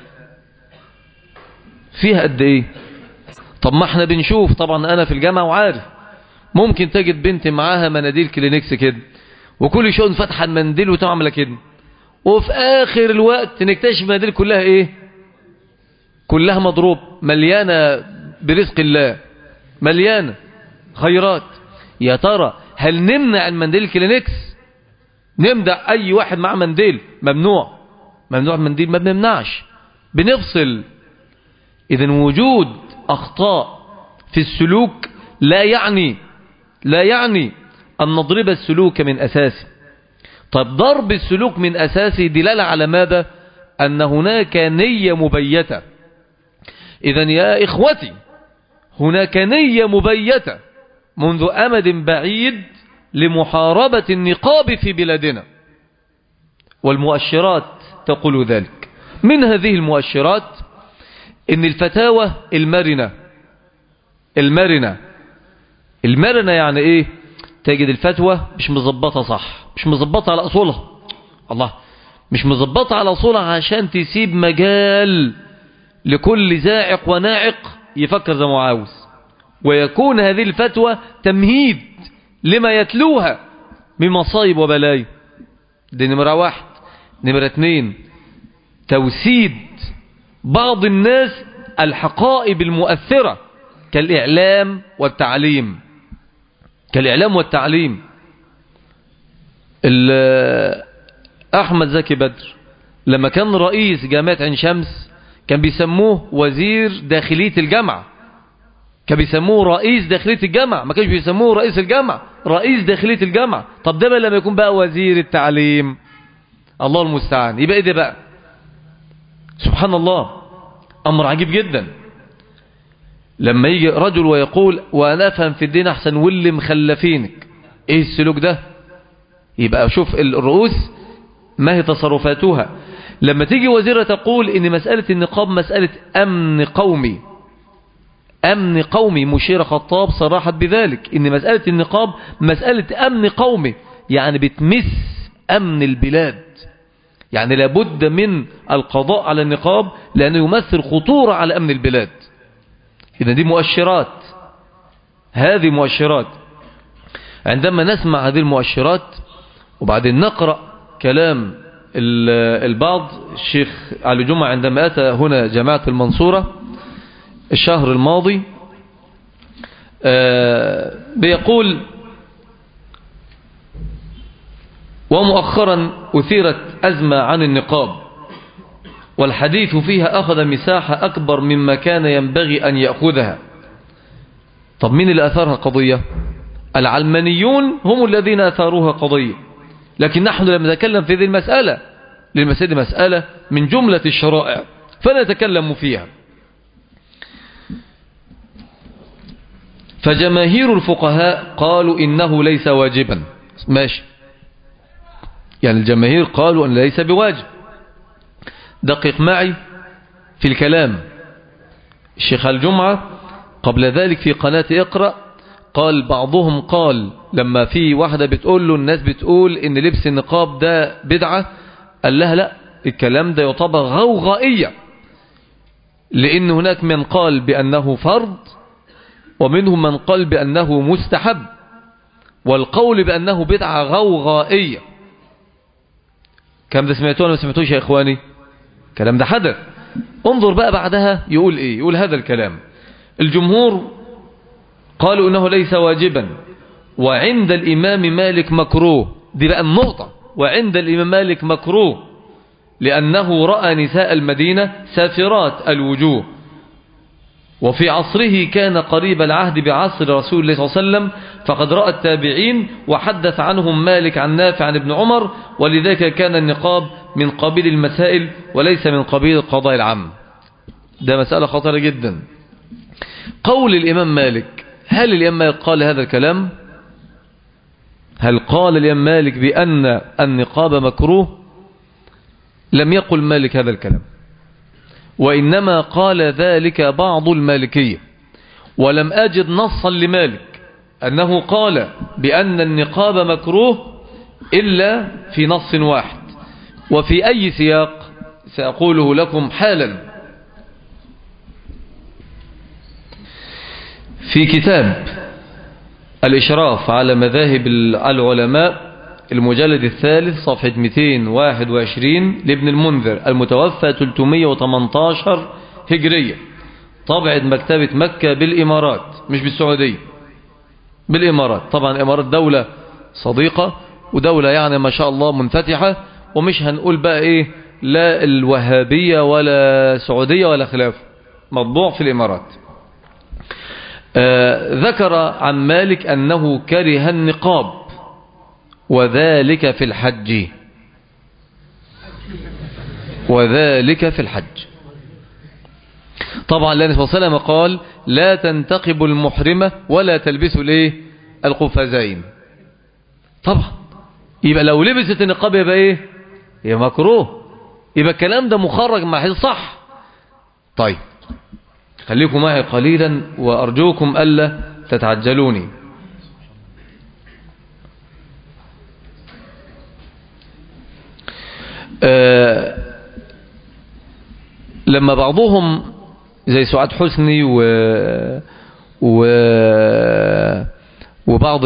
فيها قد ايه طب ما احنا بنشوف طبعا انا في الجامعة وعارف ممكن تجد بنت معاها مناديل كلينكس كده وكل شوء فتح المنديل وتعمل كده وفي اخر الوقت نكتشف المناديل كلها ايه كلها مضروب مليانة برزق الله مليانة خيرات يا ترى هل نمنع المنديل الكلينكس نمنع اي واحد مع منديل ممنوع ممنوع المنديل ما بنمنعش بنفصل اذا وجود اخطاء في السلوك لا يعني لا يعني ان نضرب السلوك من اساسه طب ضرب السلوك من اساسه دلالة على ماذا ان هناك نية مبيتة اذا يا اخوتي هناك نية مبيتة منذ امد بعيد لمحاربة النقاب في بلادنا والمؤشرات تقول ذلك من هذه المؤشرات ان الفتاوى المرنة المرنة المرنة يعني ايه تجد الفتوى مش مظبطة صح مش مظبطة على اصولها الله مش مظبطة على اصولها عشان تسيب مجال لكل زاعق وناعق يفكر زي ما عاوز ويكون هذه الفتوى تمهيد لما يتلوها من مصايب وبلايا دي نمرة واحد نمرة اتنين توسيد بعض الناس الحقائب المؤثرة كالإعلام والتعليم كالإعلام والتعليم أحمد زكي بدر لما كان رئيس جامعة عين شمس كان بيسموه وزير داخلية الجامعة كان بيسموه رئيس داخلية الجامعة ما كانش بيسموه رئيس الجامعة رئيس داخلية الجامعة طب ده بقى لما يكون بقى وزير التعليم الله المستعان يبقى ايه ده بقى سبحان الله امر عجيب جدا لما يجي رجل ويقول وانا افهم في الدين احسن واللي مخلفينك ايه السلوك ده يبقى شوف الرؤوس ما هي تصرفاتها لما تيجي وزيرة تقول ان مسألة النقاب مسألة امن قومي امن قومي مشير خطاب صرحت بذلك ان مسألة النقاب مسألة امن قومي يعني بتمس امن البلاد يعني لابد من القضاء على النقاب لانه يمثل خطورة على امن البلاد اذا دي مؤشرات هذه مؤشرات عندما نسمع هذه المؤشرات وبعدين نقرأ كلام البعض الشيخ علي جمعة عندما أتى هنا جماعة المنصورة الشهر الماضي بيقول ومؤخرا أثيرت أزمة عن النقاب والحديث فيها أخذ مساحة أكبر مما كان ينبغي أن يأخذها طب مين اللي أثارها قضية العلمانيون هم الذين أثاروها قضية لكن نحن لم نتكلم في هذه المسألة للمسألة مسألة من جملة الشرائع فنتكلم فيها فجماهير الفقهاء قالوا إنه ليس واجبا ماشي يعني الجماهير قالوا أن ليس بواجب دقق معي في الكلام الشيخ الجمعة قبل ذلك في قناة اقرأ قال بعضهم قال لما في واحدة بتقول له الناس بتقول ان لبس النقاب ده بدعة قال لها لا الكلام ده يعتبر غوغائية لان هناك من قال بانه فرض ومنهم من قال بانه مستحب والقول بانه بدعة غوغائية كم ده سمعتوه ولا ما سمعتوش يا اخواني كلام ده حدث انظر بقى بعدها يقول ايه يقول هذا الكلام الجمهور قالوا انه ليس واجبا وعند الامام مالك مكروه دي بقى النقطة وعند الامام مالك مكروه لانه رأى نساء المدينة سافرات الوجوه وفي عصره كان قريب العهد بعصر رسول الله صلى الله عليه وسلم فقد رأى التابعين وحدث عنهم مالك عن نافع عن ابن عمر ولذلك كان النقاب من قبيل المسائل وليس من قبيل القضاء العام ده مسألة خطرة جدا قول الإمام مالك هل الإمام مالك قال هذا الكلام هل قال الإمام مالك بأن النقاب مكروه لم يقل مالك هذا الكلام وإنما قال ذلك بعض المالكية ولم أجد نصا لمالك أنه قال بأن النقاب مكروه إلا في نص واحد وفي أي سياق سأقوله لكم حالا في كتاب الإشراف على مذاهب العلماء المجلد الثالث صفحة 221 لابن المنذر المتوفى 318 هجرية طبعة مكتبة مكة بالإمارات مش بالسعودية بالإمارات طبعا الإمارات دولة صديقة ودولة يعني ما شاء الله منفتحة ومش هنقول بقى إيه لا الوهابية ولا سعودية ولا خلاف مطبوع في الإمارات آه ذكر عن مالك أنه كره النقاب وذلك في الحج وذلك في الحج طبعا لأن صلى الله عليه وسلم قال لا تنتقب المحرمة ولا تلبسوا الايه القفازين طبعا يبقى لو لبست النقاب يبقى ايه يبقى مكروه يبقى الكلام ده مخرج مع صح طيب خليكم معي قليلا وأرجوكم ألا تتعجلوني آه لما بعضهم زي سعاد حسني و و وبعض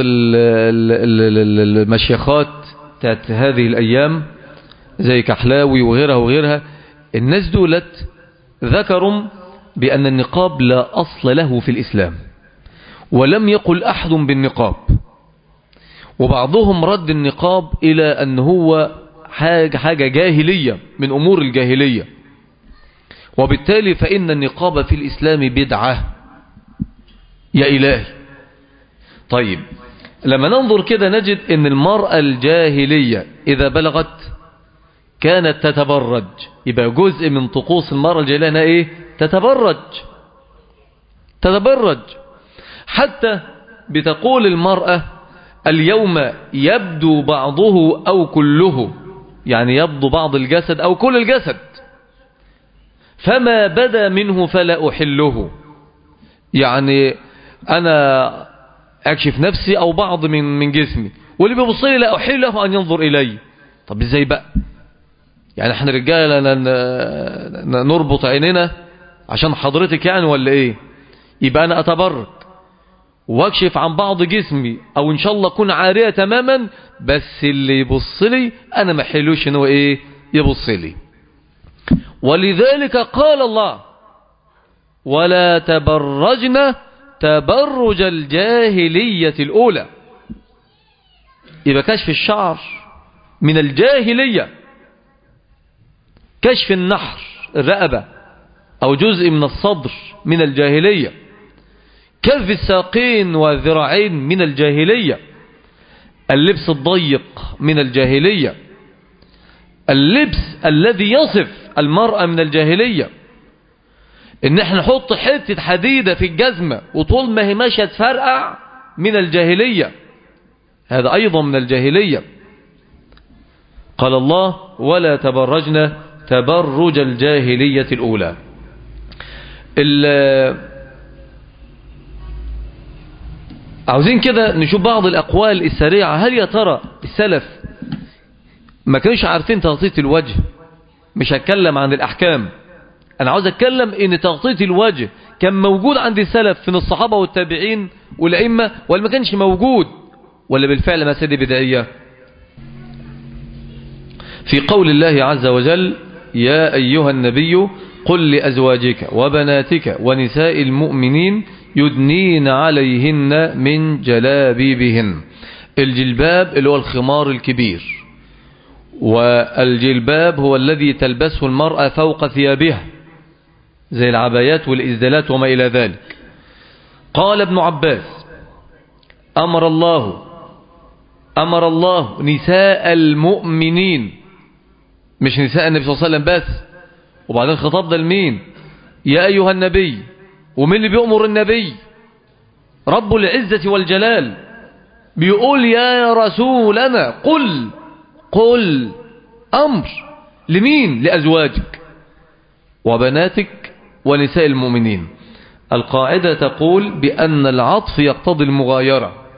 المشيخات بتاعت هذه الأيام زي كحلاوي وغيرها وغيرها الناس دولت ذكروا بأن النقاب لا أصل له في الإسلام ولم يقل أحد بالنقاب وبعضهم رد النقاب إلى أن هو حاجة, حاجة جاهلية من أمور الجاهلية وبالتالي فإن النقاب في الإسلام بدعة يا إلهي طيب لما ننظر كده نجد أن المرأة الجاهلية إذا بلغت كانت تتبرج يبقى جزء من طقوس المرأة الجاهلية إيه تتبرج تتبرج حتى بتقول المرأة اليوم يبدو بعضه أو كله يعني يبدو بعض الجسد أو كل الجسد فما بدا منه فلا أحله يعني أنا أكشف نفسي أو بعض من من جسمي واللي بيبص لي لا أحل له أن ينظر إلي طب إزاي بقى يعني احنا رجالة نربط عيننا عشان حضرتك يعني ولا ايه يبقى انا اتبرك واكشف عن بعض جسمي او ان شاء الله اكون عارية تماما بس اللي يبص لي انا ما حلوش ان هو ايه يبص لي ولذلك قال الله ولا تبرجنا تبرج الجاهلية الأولى يبقى كشف الشعر من الجاهلية كشف النحر الرقبة أو جزء من الصدر من الجاهلية كف الساقين والذراعين من الجاهلية اللبس الضيق من الجاهلية اللبس الذي يصف المرأة من الجاهلية ان احنا نحط حتة حديدة في الجزمة وطول ما هي ماشية تفرقع من الجاهلية هذا ايضا من الجاهلية قال الله ولا تبرجنا تبرج الجاهلية الاولى عاوزين كده نشوف بعض الاقوال السريعة هل يا ترى السلف ما كانوش عارفين تغطية الوجه مش هتكلم عن الأحكام أنا عاوز أتكلم إن تغطية الوجه كان موجود عند السلف من الصحابة والتابعين والأئمة ولا ما كانش موجود ولا بالفعل مسألة بدعية في قول الله عز وجل يا أيها النبي قل لأزواجك وبناتك ونساء المؤمنين يدنين عليهن من جلابيبهن الجلباب اللي هو الخمار الكبير والجلباب هو الذي تلبسه المرأة فوق ثيابها زي العبايات والإزدالات وما إلى ذلك قال ابن عباس أمر الله أمر الله نساء المؤمنين مش نساء النبي صلى الله عليه وسلم بس وبعدين خطاب ده لمين يا أيها النبي ومن اللي بيأمر النبي رب العزة والجلال بيقول يا رسولنا قل قل أمر لمين لأزواجك وبناتك ونساء المؤمنين القاعدة تقول بأن العطف يقتضي المغايرة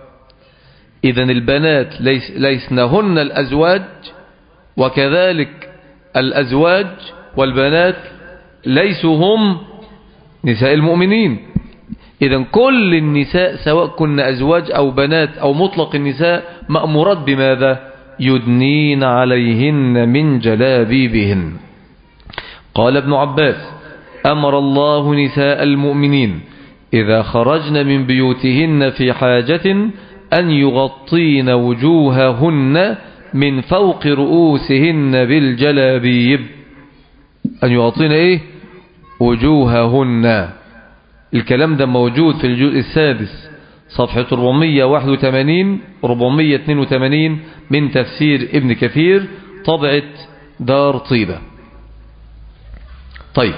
إذا البنات ليس ليسنهن الأزواج وكذلك الأزواج والبنات ليسوا هم نساء المؤمنين إذا كل النساء سواء كن أزواج أو بنات أو مطلق النساء مأمورات بماذا يدنين عليهن من جلابيبهن قال ابن عباس أمر الله نساء المؤمنين إذا خرجن من بيوتهن في حاجة أن يغطين وجوههن من فوق رؤوسهن بالجلابيب أن يغطين إيه وجوههن الكلام ده موجود في الجزء السادس صفحة 481 482 من تفسير ابن كثير طبعة دار طيبة طيب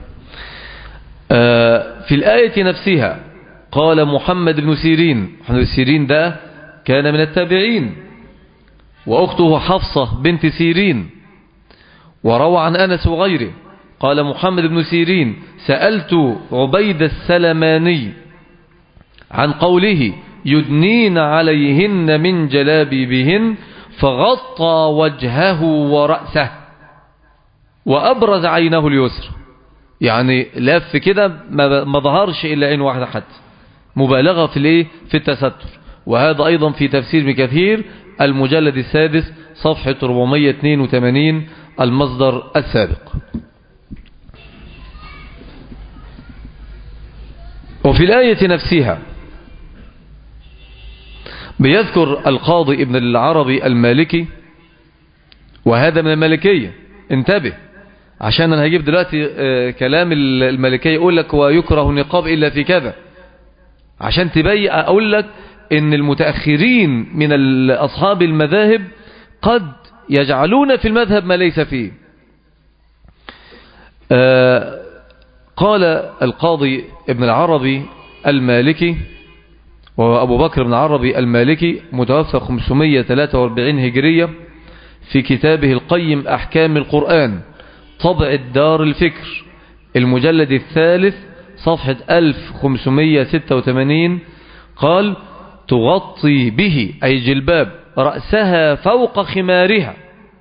آه في الآية نفسها قال محمد بن سيرين محمد بن سيرين ده كان من التابعين وأخته حفصة بنت سيرين وروى عن أنس وغيره قال محمد بن سيرين سألت عبيد السلماني عن قوله يدنين عليهن من جلابيبهن فغطى وجهه ورأسه وأبرز عينه اليسر يعني لف كده ما ظهرش إلا عين واحدة حتى مبالغة في الايه في التستر وهذا أيضا في تفسير ابن كثير المجلد السادس صفحة 482 المصدر السابق وفي الآية نفسها بيذكر القاضي ابن العربي المالكي وهذا من المالكية انتبه عشان انا هجيب دلوقتي كلام المالكية يقول لك ويكره النقاب إلا في كذا عشان تبين أقول لك ان المتأخرين من أصحاب المذاهب قد يجعلون في المذهب ما ليس فيه قال القاضي ابن العربي المالكي وهو أبو بكر بن العربي المالكي متوفى 543 هجرية في كتابه القيم أحكام القرآن طبع دار الفكر المجلد الثالث صفحة 1586 قال تغطي به أي جلباب رأسها فوق خمارها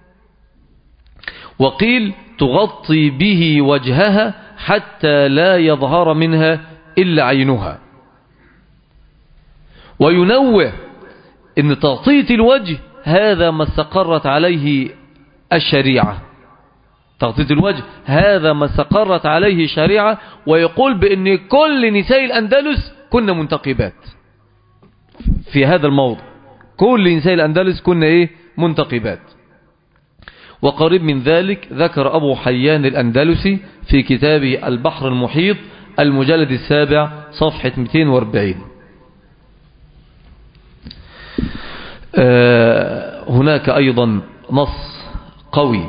وقيل تغطي به وجهها حتى لا يظهر منها إلا عينها وينوه ان تغطية الوجه هذا ما استقرت عليه الشريعة تغطية الوجه هذا ما استقرت عليه الشريعة ويقول بأن كل نساء الأندلس كن منتقبات في هذا الموضع كل نساء الأندلس كن إيه منتقبات وقريب من ذلك ذكر أبو حيان الأندلسي في كتابه البحر المحيط المجلد السابع صفحة 240 هناك أيضا نص قوي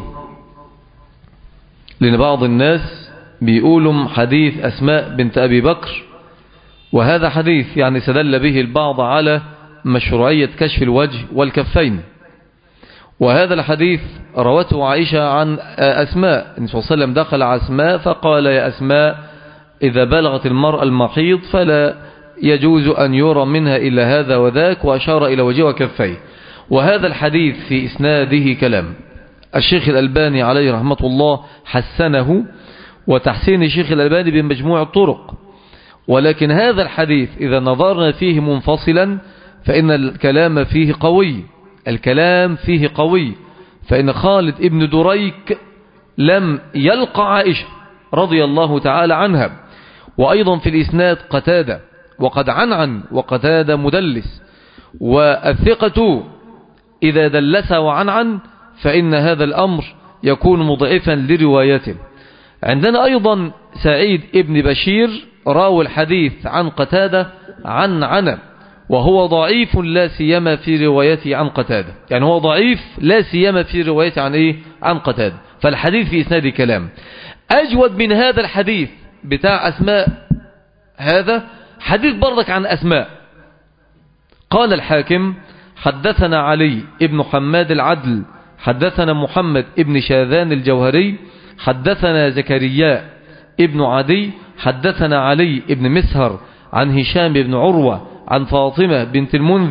لأن بعض الناس بيقولوا حديث أسماء بنت أبي بكر وهذا حديث يعني سدل به البعض على مشروعية كشف الوجه والكفين وهذا الحديث روته عائشة عن أسماء النبي صلى الله عليه وسلم دخل على أسماء فقال يا أسماء إذا بلغت المرأة المحيض فلا يجوز أن يرى منها إلا هذا وذاك وأشار إلى وجهه وكفيه وهذا الحديث في إسناده كلام الشيخ الألباني عليه رحمة الله حسنه وتحسين الشيخ الألباني بمجموع الطرق ولكن هذا الحديث إذا نظرنا فيه منفصلا فإن الكلام فيه قوي الكلام فيه قوي فإن خالد ابن دريك لم يلقى عائشة رضي الله تعالى عنها وأيضا في الإسناد قتادة وقد عنعن وقتادة مدلس والثقة إذا دلس وعنعن فإن هذا الأمر يكون مضعفا لروايته عندنا أيضا سعيد ابن بشير راوي الحديث عن قتادة عن عنب وهو ضعيف لا سيما في روايته عن قتادة يعني هو ضعيف لا سيما في روايته عن إيه عن قتادة فالحديث في إسناد كلام أجود من هذا الحديث بتاع أسماء هذا حديث برضك عن أسماء قال الحاكم حدثنا علي ابن حماد العدل حدثنا محمد ابن شاذان الجوهري حدثنا زكريا ابن عدي حدثنا علي ابن مسهر عن هشام بن عروة عن فاطمة بنت المنذر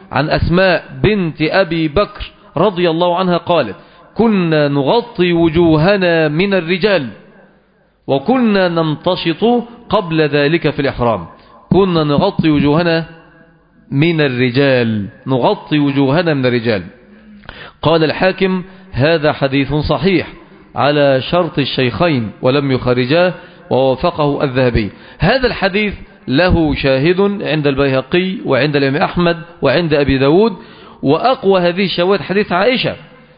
عن أسماء بنت أبي بكر رضي الله عنها قالت كنا نغطي وجوهنا من الرجال وكنا نمتشط قبل ذلك في الإحرام كنا نغطي وجوهنا من الرجال نغطي وجوهنا من الرجال قال الحاكم هذا حديث صحيح على شرط الشيخين ولم يخرجاه ووافقه الذهبي هذا الحديث له شاهد عند البيهقي وعند الإمام أحمد وعند أبي داود وأقوى هذه الشواهد حديث عائشة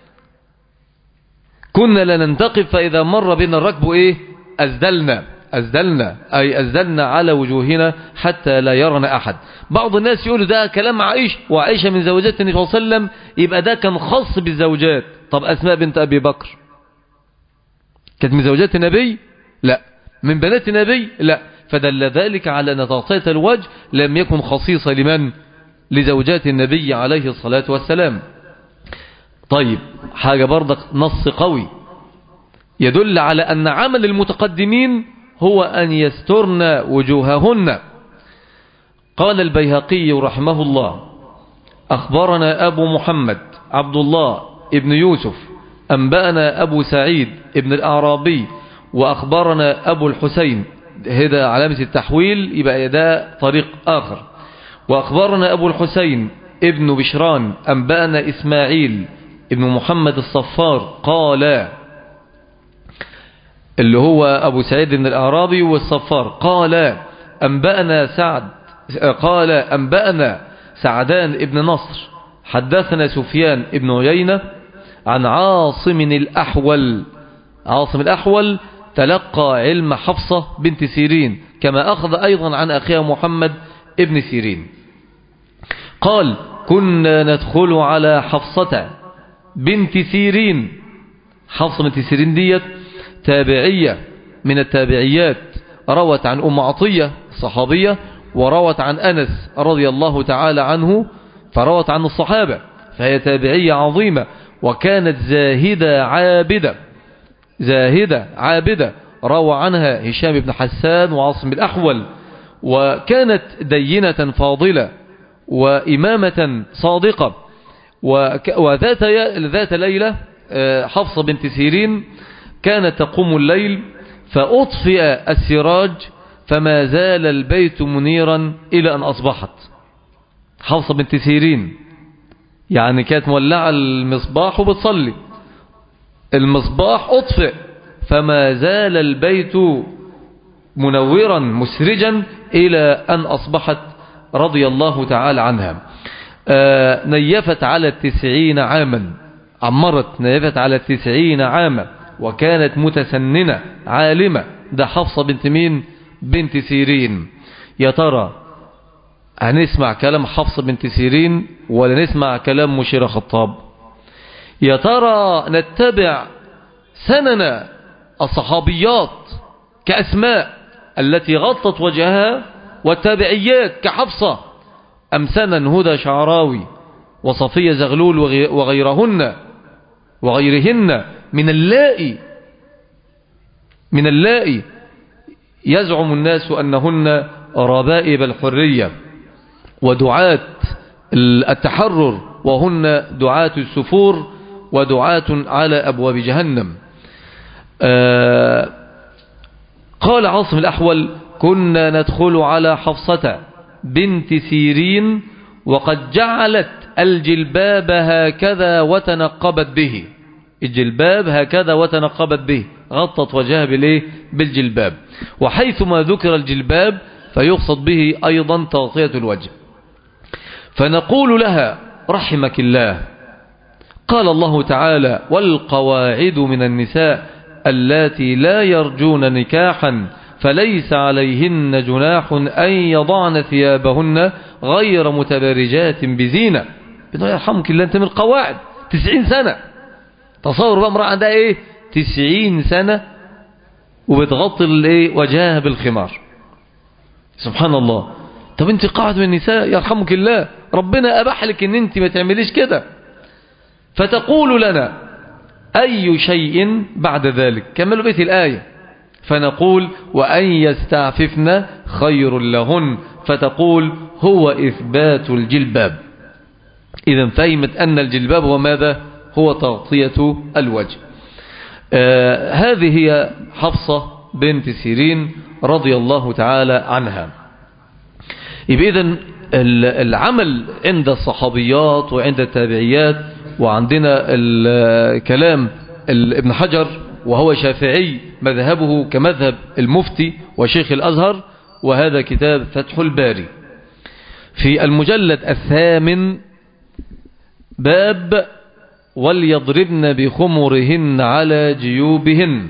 كنا لننتقب فإذا مر بنا الركب إيه أزدلنا أزدلنا أي أزدلنا على وجوهنا حتى لا يرنا أحد بعض الناس يقول ده كلام عائشة وعائشة من زوجات النبي صلى الله عليه وسلم يبقى ده كان خاص بالزوجات طب أسماء بنت أبي بكر كانت من زوجات النبي لا من بنات النبي لا فدل ذلك على أن تغطية الوجه لم يكن خصيصة لمن لزوجات النبي عليه الصلاة والسلام طيب حاجة برضك نص قوي يدل على أن عمل المتقدمين هو أن يسترن وجوههن قال البيهقي رحمه الله أخبرنا أبو محمد عبد الله ابن يوسف أنبأنا أبو سعيد ابن الأعرابي وأخبرنا أبو الحسين هذا علامة التحويل يبقى ده طريق آخر وأخبرنا أبو الحسين ابن بشران أنبأنا إسماعيل ابن محمد الصفار قال اللي هو أبو سعيد بن الأعرابي والصفار قال أنبأنا سعد قال أنبأنا سعدان ابن نصر حدثنا سفيان ابن عيينة عن عاصم الأحول عاصم الأحول تلقى علم حفصة بنت سيرين كما أخذ أيضا عن أخيها محمد ابن سيرين قال كنا ندخل على حفصة بنت سيرين حفصة بنت سيرين ديت تابعية من التابعيات روت عن أم عطية صحابية وروت عن أنس رضي الله تعالى عنه فروت عن الصحابة فهي تابعية عظيمة وكانت زاهدة عابدة زاهدة عابدة روى عنها هشام بن حسان وعاصم الأحول وكانت دينة فاضلة وإمامة صادقة وذات ذات ليلة آه، حفصة بنت سيرين كانت تقوم الليل فأطفئ السراج فما زال البيت منيرا إلى أن أصبحت حفصة بنت سيرين يعني كانت مولعة المصباح وبتصلي المصباح أطفئ فما زال البيت منورا مسرجا إلى أن أصبحت رضي الله تعالى عنها آه نيفت على التسعين عاما عمرت نيفت على التسعين عاما وكانت متسننة عالمة ده حفصة بنت مين بنت سيرين يا ترى هنسمع كلام حفصة بنت سيرين ولا نسمع كلام مشير خطاب يا ترى نتبع سنن الصحابيات كأسماء التي غطت وجهها والتابعيات كحفصة أم سنن هدى شعراوي وصفية زغلول وغيرهن وغيرهن من اللائي من اللائي يزعم الناس أنهن ربائب الحرية ودعاة التحرر وهن دعاة السفور ودعاة على أبواب جهنم آه قال عاصم الأحول كنا ندخل على حفصة بنت سيرين وقد جعلت الجلباب هكذا وتنقبت به الجلباب هكذا وتنقبت به غطت وجهها بالايه بالجلباب وحيثما ذكر الجلباب فيقصد به أيضا تغطية الوجه فنقول لها رحمك الله قال الله تعالى والقواعد من النساء اللاتي لا يرجون نكاحا فليس عليهن جناح أن يضعن ثيابهن غير متبرجات بزينة بدون يرحمك الله انت من القواعد تسعين سنة تصور بقى امرأة عندها ايه تسعين سنة وبتغطي الايه وجهها بالخمار سبحان الله طب انت قاعد من النساء يرحمك الله ربنا اباح لك ان انت ما تعمليش كده فتقول لنا اي شيء بعد ذلك كملوا بيت الايه فنقول وأن يستعففن خير لهن فتقول هو إثبات الجلباب إذا فهمت أن الجلباب هو ماذا هو تغطية الوجه آه هذه هي حفصة بنت سيرين رضي الله تعالى عنها يبقى إذن العمل عند الصحابيات وعند التابعيات وعندنا الكلام ابن حجر وهو شافعي مذهبه كمذهب المفتي وشيخ الأزهر وهذا كتاب فتح الباري في المجلد الثامن باب وليضربن بخمرهن على جيوبهن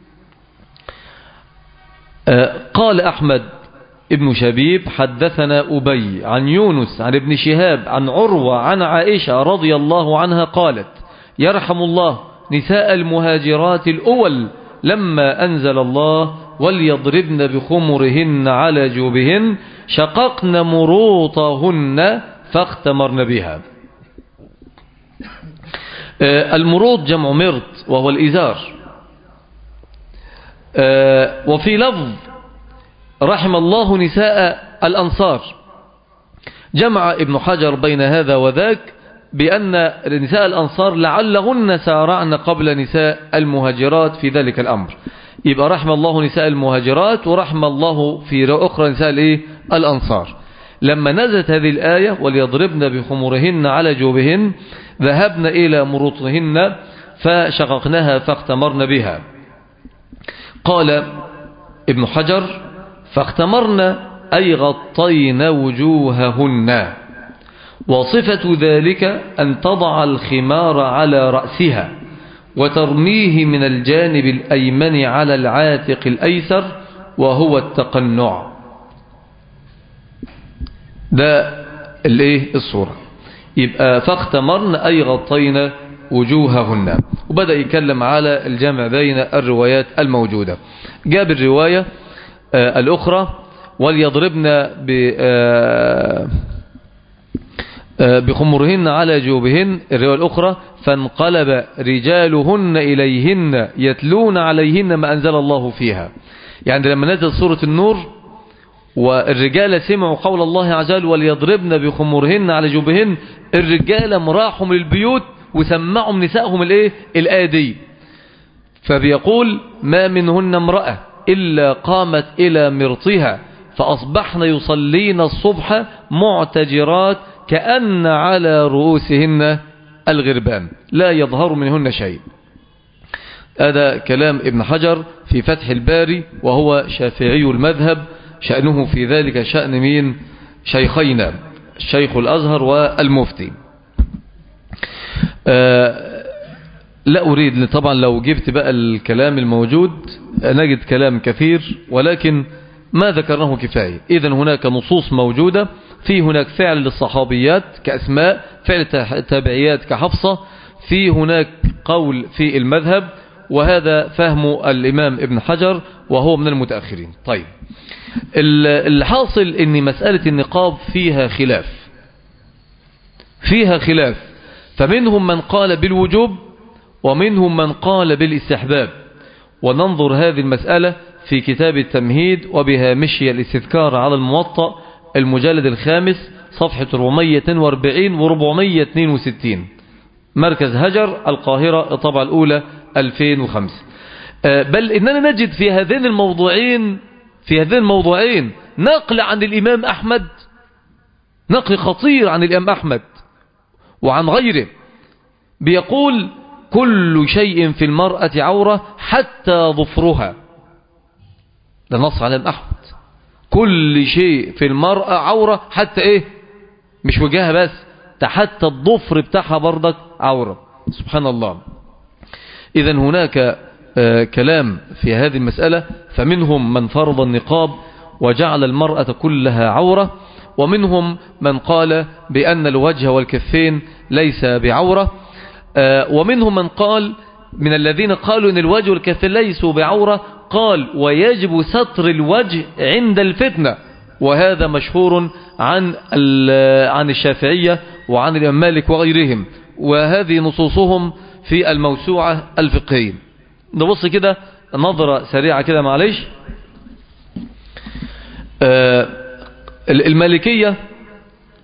آه، قال أحمد ابن شبيب حدثنا أبي عن يونس عن ابن شهاب عن عروة عن عائشة رضي الله عنها قالت يرحم الله نساء المهاجرات الأول لما أنزل الله وليضربن بخمرهن على جوبهن شققن مروطهن فاختمرن بها آه، المروط جمع مرط وهو الإزار آه، وفي لفظ رحم الله نساء الأنصار جمع ابن حجر بين هذا وذاك بأن نساء الأنصار لعلهن سارعن قبل نساء المهاجرات في ذلك الأمر يبقى رحم الله نساء المهاجرات ورحم الله في أخرى نساء الإيه؟ الأنصار لما نزلت هذه الآية وليضربن بخمرهن على جوبهن ذهبن إلى مروطهن فشققناها فاختمرن بها قال ابن حجر فاختمرن أي غطين وجوههن وصفة ذلك أن تضع الخمار على رأسها وترميه من الجانب الأيمن على العاتق الأيسر وهو التقنع ده الايه الصورة يبقى فاختمرن أي غطينا وجوههن وبدأ يتكلم على الجمع بين الروايات الموجودة جاب الرواية آه الأخرى وليضربن ب آه آه بخمرهن على جوبهن الرواية الأخرى فانقلب رجالهن إليهن يتلون عليهن ما أنزل الله فيها يعني لما نزل سورة النور والرجال سمعوا قول الله عز وجل وليضربن بخمرهن على جوبهن الرجال مراحهم للبيوت وسمعوا نسائهم الايه الآية دي فبيقول ما منهن امرأة إلا قامت إلى مرطها فأصبحن يصلين الصبح معتجرات كأن على رؤوسهن الغربان لا يظهر منهن شيء هذا كلام ابن حجر في فتح الباري وهو شافعي المذهب شأنه في ذلك شأن مين شيخينا الشيخ الأزهر والمفتي آه لا أريد طبعا لو جبت بقى الكلام الموجود نجد كلام كثير ولكن ما ذكرناه كفاية إذا هناك نصوص موجودة في هناك فعل للصحابيات كأسماء فعل تابعيات كحفصة في هناك قول في المذهب وهذا فهم الإمام ابن حجر وهو من المتأخرين طيب الحاصل ان مسألة النقاب فيها خلاف فيها خلاف فمنهم من قال بالوجوب ومنهم من قال بالاستحباب وننظر هذه المسألة في كتاب التمهيد وبهامشي الاستذكار على الموطأ المجلد الخامس صفحة 440 و 462 مركز هجر القاهرة الطبعة الأولى 2005 بل إننا نجد في هذين الموضوعين في هذين الموضوعين نقل عن الإمام أحمد نقل خطير عن الإمام أحمد وعن غيره بيقول كل شيء في المرأة عورة حتى ظفرها ده نص على الإمام أحمد كل شيء في المرأة عورة حتى إيه مش وجهها بس حتى الظفر بتاعها برضك عورة سبحان الله إذا هناك آه كلام في هذه المسألة فمنهم من فرض النقاب وجعل المرأة كلها عورة ومنهم من قال بأن الوجه والكفين ليس بعورة آه ومنهم من قال من الذين قالوا ان الوجه والكفين ليسوا بعورة قال ويجب ستر الوجه عند الفتنة وهذا مشهور عن عن الشافعية وعن الإمام مالك وغيرهم وهذه نصوصهم في الموسوعة الفقهية نبص كده نظرة سريعة كده معلش آه المالكية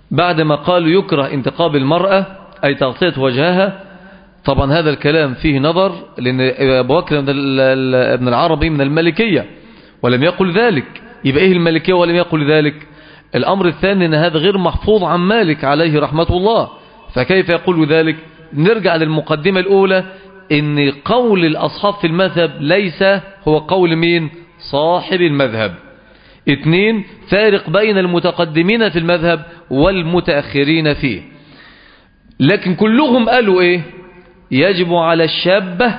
بعدما قالوا يكره انتقاب المرأة أي تغطية وجهها طبعا هذا الكلام فيه نظر لأن أبو بكر ابن العربي من الملكية ولم يقل ذلك يبقى إيه الملكية ولم يقل ذلك الأمر الثاني أن هذا غير محفوظ عن مالك عليه رحمة الله فكيف يقول ذلك نرجع للمقدمة الأولى ان قول الأصحاب في المذهب ليس هو قول مين صاحب المذهب اثنين فارق بين المتقدمين في المذهب والمتأخرين فيه لكن كلهم قالوا ايه يجب على الشابة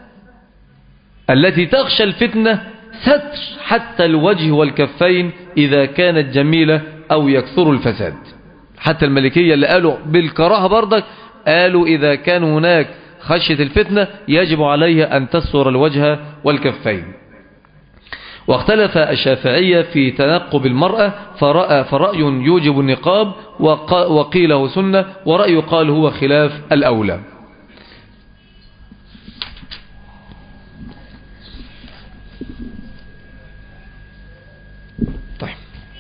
التي تخشى الفتنة ستر حتى الوجه والكفين إذا كانت جميلة أو يكثر الفساد حتى الملكية اللي قالوا بالكراهة برضك قالوا إذا كان هناك خشية الفتنة يجب عليها أن تستر الوجه والكفين واختلف الشافعية في تنقب المرأة فرأى فرأي يوجب النقاب وقيله سنة ورأي قال هو خلاف الأولى طيب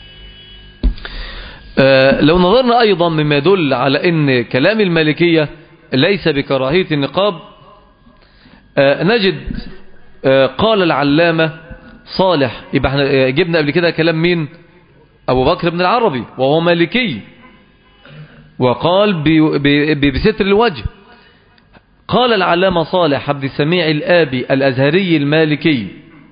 آه لو نظرنا أيضا مما يدل على أن كلام المالكية ليس بكراهية النقاب آه نجد آه قال العلامة صالح يبقى احنا جبنا قبل كده كلام مين أبو بكر بن العربي وهو مالكي وقال بستر الوجه قال العلامة صالح عبد السميع الآبي الأزهري المالكي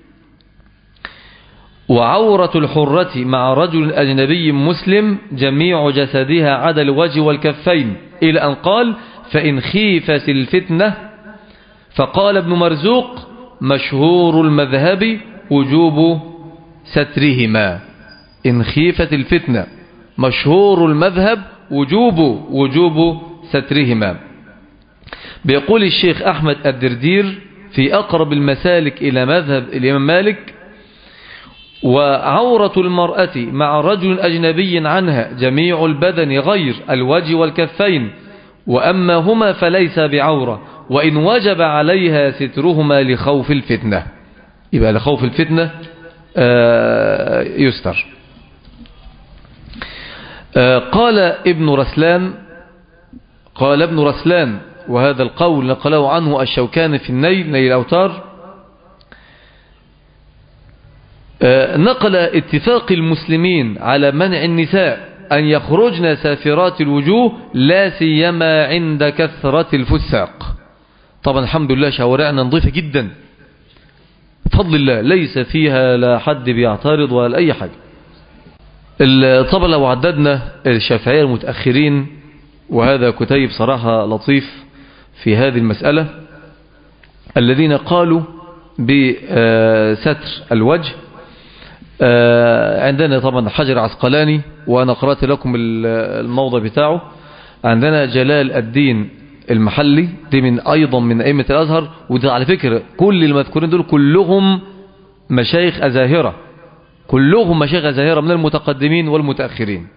وعورة الحرة مع رجل أجنبي مسلم جميع جسدها عدا الوجه والكفين إلى أن قال فإن خيفت الفتنة فقال ابن مرزوق مشهور المذهب وجوب سترهما إن خيفت الفتنة مشهور المذهب وجوب وجوب سترهما بيقول الشيخ أحمد الدردير في أقرب المسالك إلى مذهب الإمام مالك وعورة المرأة مع رجل أجنبي عنها جميع البدن غير الوجه والكفين وأما هما فليس بعورة وإن وجب عليها سترهما لخوف الفتنة يبقى لخوف الفتنة يستر قال ابن رسلان قال ابن رسلان وهذا القول نقله عنه الشوكان في النيل نيل الأوتار نقل اتفاق المسلمين على منع النساء أن يخرجن سافرات الوجوه لا سيما عند كثرة الفساق طبعا الحمد لله شوارعنا نظيفة جدا بفضل الله ليس فيها لا حد بيعترض ولا أي حاجة طبعا لو عددنا الشافعية المتأخرين وهذا كتيب صراحة لطيف في هذه المسألة الذين قالوا بستر الوجه عندنا طبعا حجر عسقلاني وأنا قرأت لكم الموضع بتاعه عندنا جلال الدين المحلي دي من أيضا من أئمة الأزهر وده على فكرة كل المذكورين دول كلهم مشايخ أزاهرة كلهم مشايخ أزاهرة من المتقدمين والمتأخرين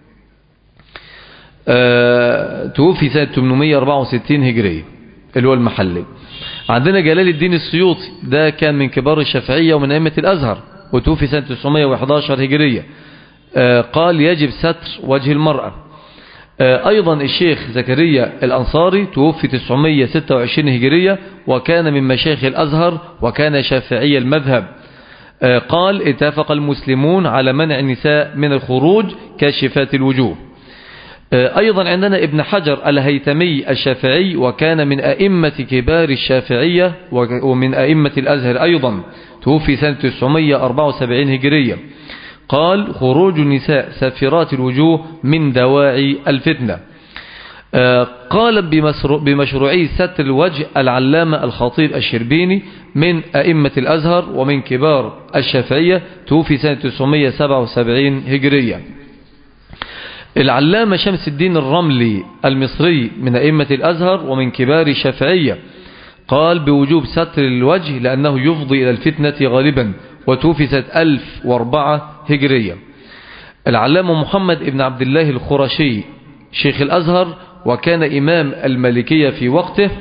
أه توفي سنة 864 هجرية اللي هو المحلي عندنا جلال الدين السيوطي ده كان من كبار الشافعية ومن أئمة الأزهر وتوفي سنة 911 هجرية آه قال يجب ستر وجه المرأة آه أيضا الشيخ زكريا الأنصاري توفي 926 هجرية وكان من مشايخ الأزهر وكان شافعي المذهب آه قال اتفق المسلمون على منع النساء من الخروج كاشفات الوجوه أيضا عندنا ابن حجر الهيتمي الشافعي وكان من أئمة كبار الشافعية ومن أئمة الأزهر أيضا توفي سنة 974 هجرية قال خروج النساء سافرات الوجوه من دواعي الفتنة قال بمشروعي ستر الوجه العلامة الخطيب الشربيني من أئمة الأزهر ومن كبار الشافعية توفي سنة 977 هجرية العلامة شمس الدين الرملي المصري من أئمة الأزهر ومن كبار الشافعية قال بوجوب ستر الوجه لأنه يفضي إلى الفتنة غالبا وتوفي سنة 1004 هجرية العلامة محمد ابن عبد الله الخرشي شيخ الأزهر وكان إمام المالكية في وقته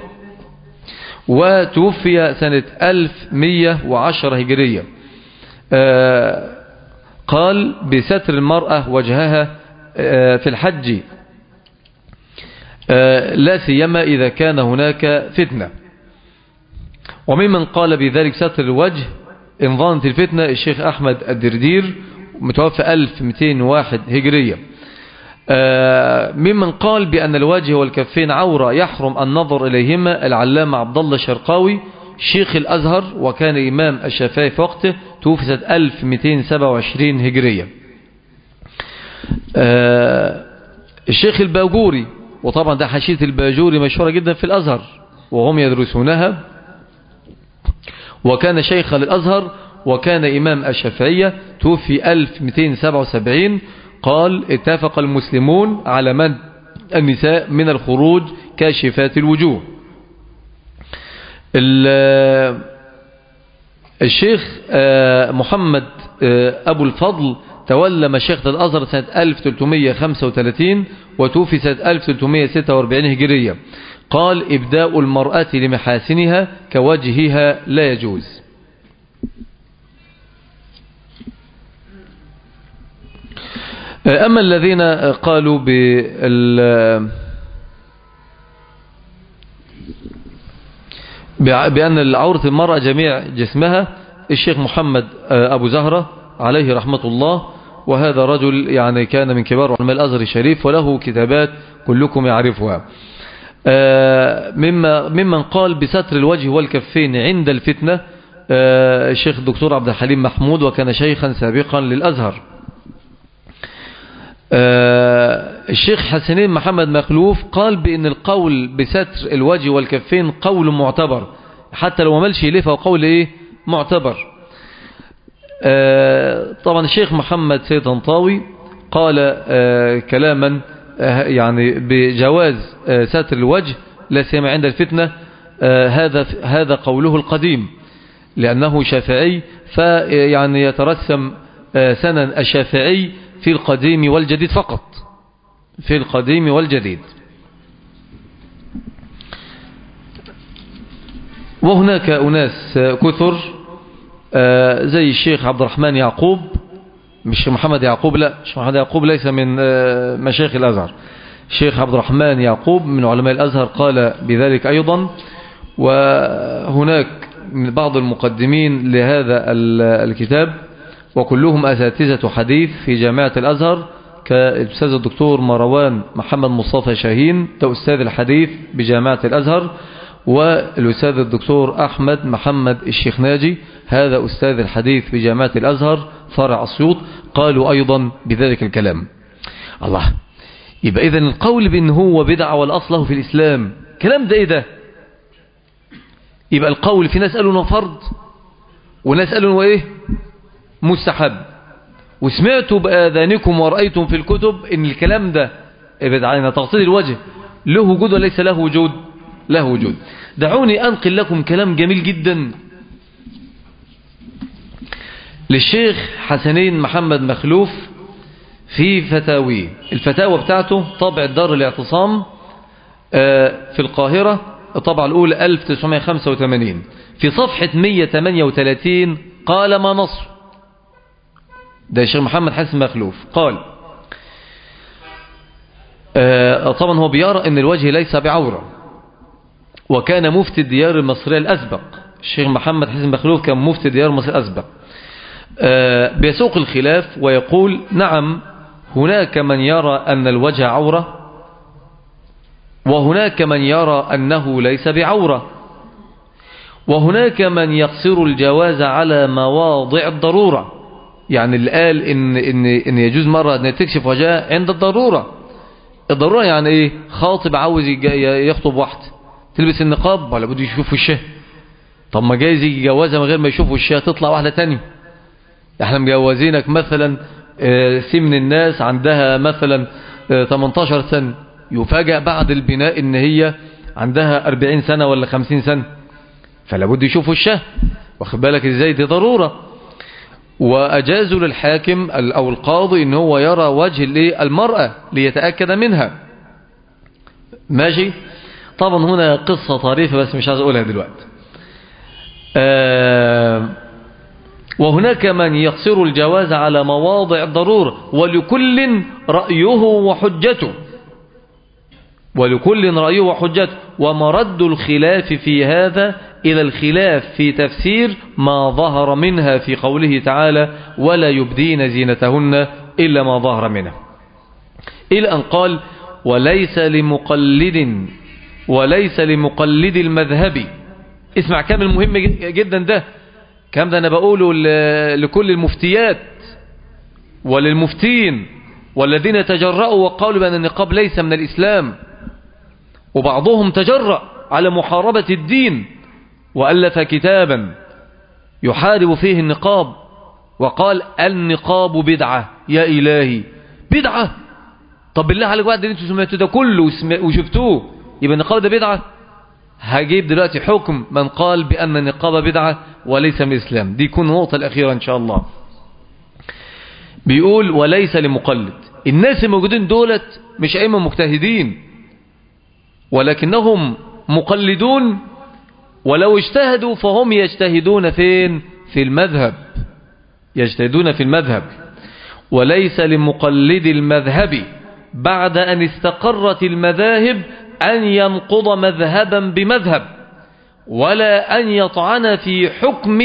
وتوفي سنة 1110 هجرية قال بستر المرأة وجهها في الحج آه، لا سيما إذا كان هناك فتنة وممن قال بذلك ستر الوجه إن ظنت الفتنة الشيخ أحمد الدردير متوفى 1201 هجرية آه، ممن قال بأن الوجه والكفين عورة يحرم النظر إليهما العلامة عبد الله الشرقاوي شيخ الأزهر وكان إمام الشافعي في وقته توفي سنة 1227 هجرية آه، الشيخ الباجوري وطبعا ده حشية الباجوري مشهورة جدا في الأزهر وهم يدرسونها وكان شيخا للأزهر وكان إمام الشافعية توفي 1277 قال اتفق المسلمون على من النساء من الخروج كاشفات الوجوه الشيخ آه، محمد آه، أبو الفضل تولى مشيخة الأزهر سنة 1335 وتوفي سنة 1346 هجرية قال إبداء المرأة لمحاسنها كوجهها لا يجوز أما الذين قالوا بال بأن العورة المرأة جميع جسمها الشيخ محمد أبو زهرة عليه رحمة الله وهذا رجل يعني كان من كبار علماء الأزهر الشريف وله كتابات كلكم يعرفها مما ممن قال بستر الوجه والكفين عند الفتنة الشيخ الدكتور عبد الحليم محمود وكان شيخا سابقا للأزهر الشيخ حسنين محمد مخلوف قال بأن القول بستر الوجه والكفين قول معتبر حتى لو ملش إليه فهو قول إيه معتبر طبعا الشيخ محمد سيد انطاوي قال كلاما يعني بجواز ستر الوجه لا سيما عند الفتنة هذا هذا قوله القديم لأنه شافعي فيعني يترسم سنن الشافعي في القديم والجديد فقط في القديم والجديد وهناك أناس كثر زي الشيخ عبد الرحمن يعقوب مش محمد يعقوب لا مش محمد يعقوب ليس من مشايخ الأزهر الشيخ عبد الرحمن يعقوب من علماء الأزهر قال بذلك أيضا وهناك من بعض المقدمين لهذا الكتاب وكلهم أساتذة حديث في جامعة الأزهر كالأستاذ الدكتور مروان محمد مصطفى شاهين ده أستاذ الحديث بجامعة الأزهر والأستاذ الدكتور أحمد محمد الشيخ ناجي هذا أستاذ الحديث بجامعة الأزهر فرع أسيوط قالوا أيضا بذلك الكلام الله يبقى إذن القول بأن هو بدعة والأصله في الإسلام كلام ده إيه ده يبقى القول في ناس قالوا انه فرض وناس قالوا انه ايه مستحب وسمعتوا بآذانكم ورأيتم في الكتب ان الكلام ده ابعد علينا تغطيل الوجه له وجود وليس له وجود له وجود دعوني أنقل لكم كلام جميل جدا للشيخ حسنين محمد مخلوف في فتاويه الفتاوى بتاعته طبع دار الاعتصام في القاهرة الطبعة الأولى 1985 في صفحة 138 قال ما نصر ده الشيخ محمد حسن مخلوف قال طبعا هو بيرى ان الوجه ليس بعورة وكان مفتي الديار المصرية الأسبق الشيخ محمد حسن مخلوف كان مفتي الديار المصرية الأسبق بيسوق الخلاف ويقول نعم هناك من يرى أن الوجه عورة وهناك من يرى أنه ليس بعورة وهناك من يقصر الجواز على مواضع الضرورة يعني اللي قال إن, إن, إن يجوز مرة أن تكشف وجهها عند الضرورة الضرورة يعني إيه خاطب عاوز يخطب واحدة تلبس النقاب ولا بده يشوف وشها طب ما جايز يجي جوازها من غير ما يشوف وشها تطلع واحدة تانية احنا مجوزينك مثلا سي من الناس عندها مثلا 18 سنة يفاجأ بعد البناء ان هي عندها 40 سنة ولا 50 سنة فلا بد يشوف وشها واخد بالك ازاي دي ضرورة واجازوا للحاكم او القاضي ان هو يرى وجه المرأة ليتأكد منها ماشي طبعا هنا قصة طريفة بس مش عايز اقولها دلوقتي آه وهناك من يقصر الجواز على مواضع الضرورة ولكل رأيه وحجته ولكل رأيه وحجته ومرد الخلاف في هذا إلى الخلاف في تفسير ما ظهر منها في قوله تعالى ولا يبدين زينتهن إلا ما ظهر منها إلى أن قال وليس لمقلد وليس لمقلد المذهب اسمع كامل مهم جدا ده كام ده أنا بقوله لكل المفتيات وللمفتين والذين تجرأوا وقالوا بأن النقاب ليس من الإسلام وبعضهم تجرأ على محاربة الدين وألف كتابا يحارب فيه النقاب وقال النقاب بدعة يا إلهي بدعة طب بالله عليك واحد انتوا سمعتوا ده كله وشفتوه يبقى النقاب ده بدعة هجيب دلوقتي حكم من قال بأن النقاب بدعة وليس من الإسلام دي يكون النقطة الأخيرة إن شاء الله بيقول وليس لمقلد الناس الموجودين دولت مش أئمة مجتهدين ولكنهم مقلدون ولو اجتهدوا فهم يجتهدون فين في المذهب يجتهدون في المذهب وليس لمقلد المذهب بعد أن استقرت المذاهب أن ينقض مذهبا بمذهب ولا أن يطعن في حكم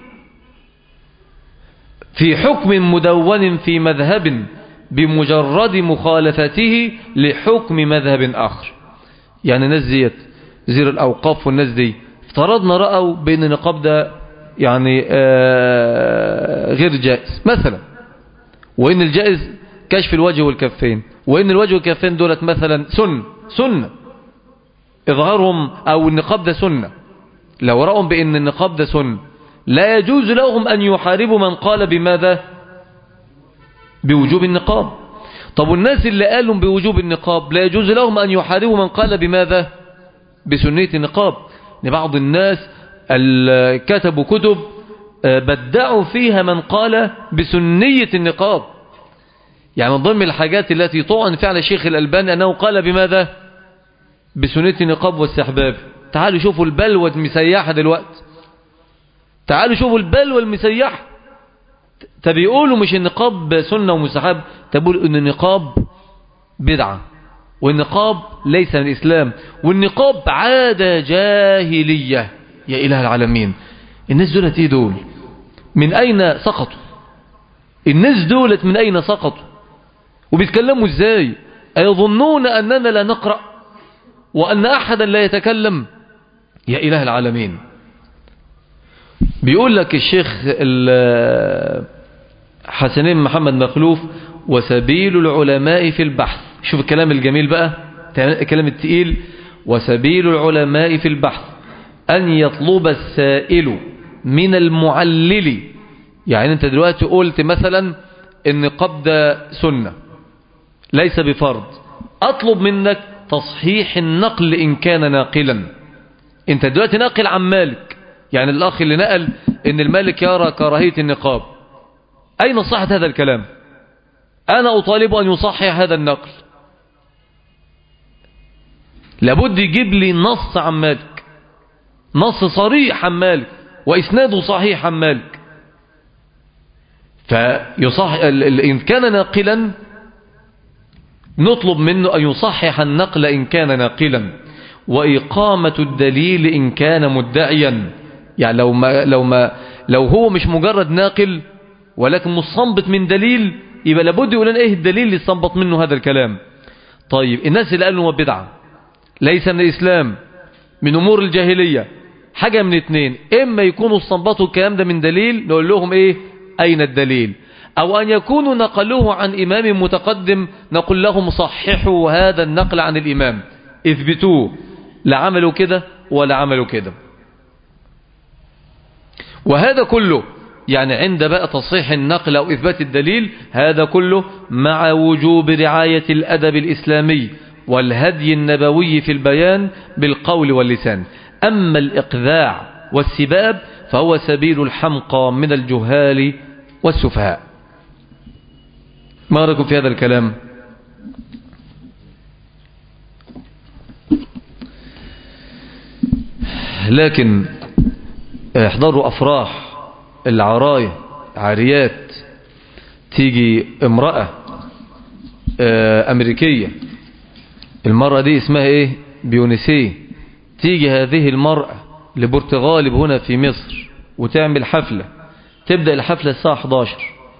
في حكم مدون في مذهب بمجرد مخالفته لحكم مذهب آخر يعني ناس ديت زير الأوقاف والناس دي افترضنا رأوا بأن النقاب ده يعني آه غير جائز مثلا وإن الجائز كشف الوجه والكفين وإن الوجه والكفين دولت مثلا سنة سنة إظهارهم أو النقاب ده سنة لو رأوا بأن النقاب ده سنة لا يجوز لهم أن يحاربوا من قال بماذا بوجوب النقاب طب والناس اللي قالوا بوجوب النقاب لا يجوز لهم أن يحاربوا من قال بماذا بسنية النقاب لبعض الناس كتبوا كتب بدعوا فيها من قال بسنية النقاب يعني من ضمن الحاجات التي طعن فعل الشيخ الألباني أنه قال بماذا بسنية النقاب والاستحباب تعالوا شوفوا البلوى المسيحة دلوقتي تعالوا شوفوا البلوى المسيحة تبيقولوا مش النقاب سنة ومستحب تقول ان النقاب بدعة والنقاب ليس من الإسلام والنقاب عادة جاهلية يا إله العالمين الناس دولت ايه دول من أين سقطوا الناس دولت من أين سقطوا وبيتكلموا ازاي أيظنون أننا لا نقرأ وأن أحدا لا يتكلم يا إله العالمين بيقول لك الشيخ حسنين محمد مخلوف وسبيل العلماء في البحث شوف الكلام الجميل بقى الكلام التقيل وسبيل العلماء في البحث أن يطلب السائل من المعلل يعني انت دلوقتي قلت مثلا ان قبض سنة ليس بفرض اطلب منك تصحيح النقل ان كان ناقلا انت دلوقتي ناقل عن مالك يعني الاخ اللي نقل ان المالك يرى كراهية النقاب اين صحة هذا الكلام انا اطالب ان يصحح هذا النقل لابد يجيب لي نص عن مالك نص صريح عن مالك واسناده صحيح عن مالك فيصح إن كان ناقلا نطلب منه أن يصحح النقل إن كان ناقلا وإقامة الدليل إن كان مدعيا يعني لو ما لو ما لو هو مش مجرد ناقل ولكن مستنبط من دليل يبقى لابد يقول لنا ايه الدليل اللي استنبط منه هذا الكلام طيب الناس اللي قالوا هو بدعة ليس من الإسلام من أمور الجاهلية حاجة من اتنين إما يكونوا استنبطوا الكلام ده من دليل نقول لهم إيه أين الدليل أو أن يكونوا نقلوه عن إمام متقدم نقول لهم صححوا هذا النقل عن الإمام اثبتوه لا عملوا كده ولا عملوا كده وهذا كله يعني عند بقى تصحيح النقل أو إثبات الدليل هذا كله مع وجوب رعاية الأدب الإسلامي والهدي النبوي في البيان بالقول واللسان أما الإقذاع والسباب فهو سبيل الحمقى من الجهال والسفهاء ما رأيكم في هذا الكلام لكن احضروا أفراح العراية عاريات تيجي امرأة أمريكية المرأة دي اسمها ايه بيونسيه تيجي هذه المرأة لبرتغالب هنا في مصر وتعمل حفلة تبدأ الحفلة الساعة 11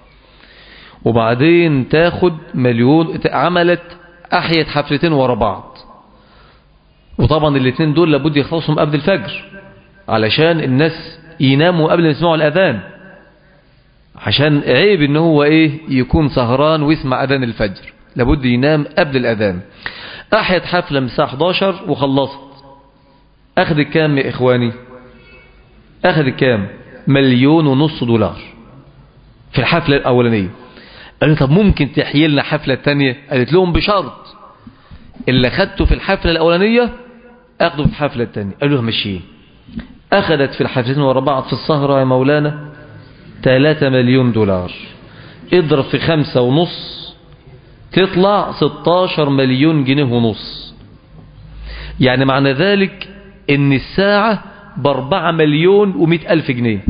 وبعدين تاخد مليون عملت أحيت حفلتين ورا بعض وطبعا الاثنين دول لابد يخلصهم قبل الفجر علشان الناس يناموا قبل ما يسمعوا الأذان عشان عيب ان هو ايه يكون سهران ويسمع أذان الفجر لابد ينام قبل الأذان أحيت حفلة من الساعة 11 وخلصت أخذ كام يا إخواني أخذ كام مليون ونص دولار في الحفلة الأولانية قالوا طب ممكن تحيي لنا حفلة تانية قالت لهم بشرط اللي أخدته في الحفلة الأولانية أخده في الحفلة التانية قالوا لها مشيه أخذت في الحفلتين ورا بعض في السهرة يا مولانا 3 مليون دولار اضرب في خمسة ونص تطلع 16 مليون جنيه ونص يعني معنى ذلك ان الساعة باربعة مليون ومئة ألف جنيه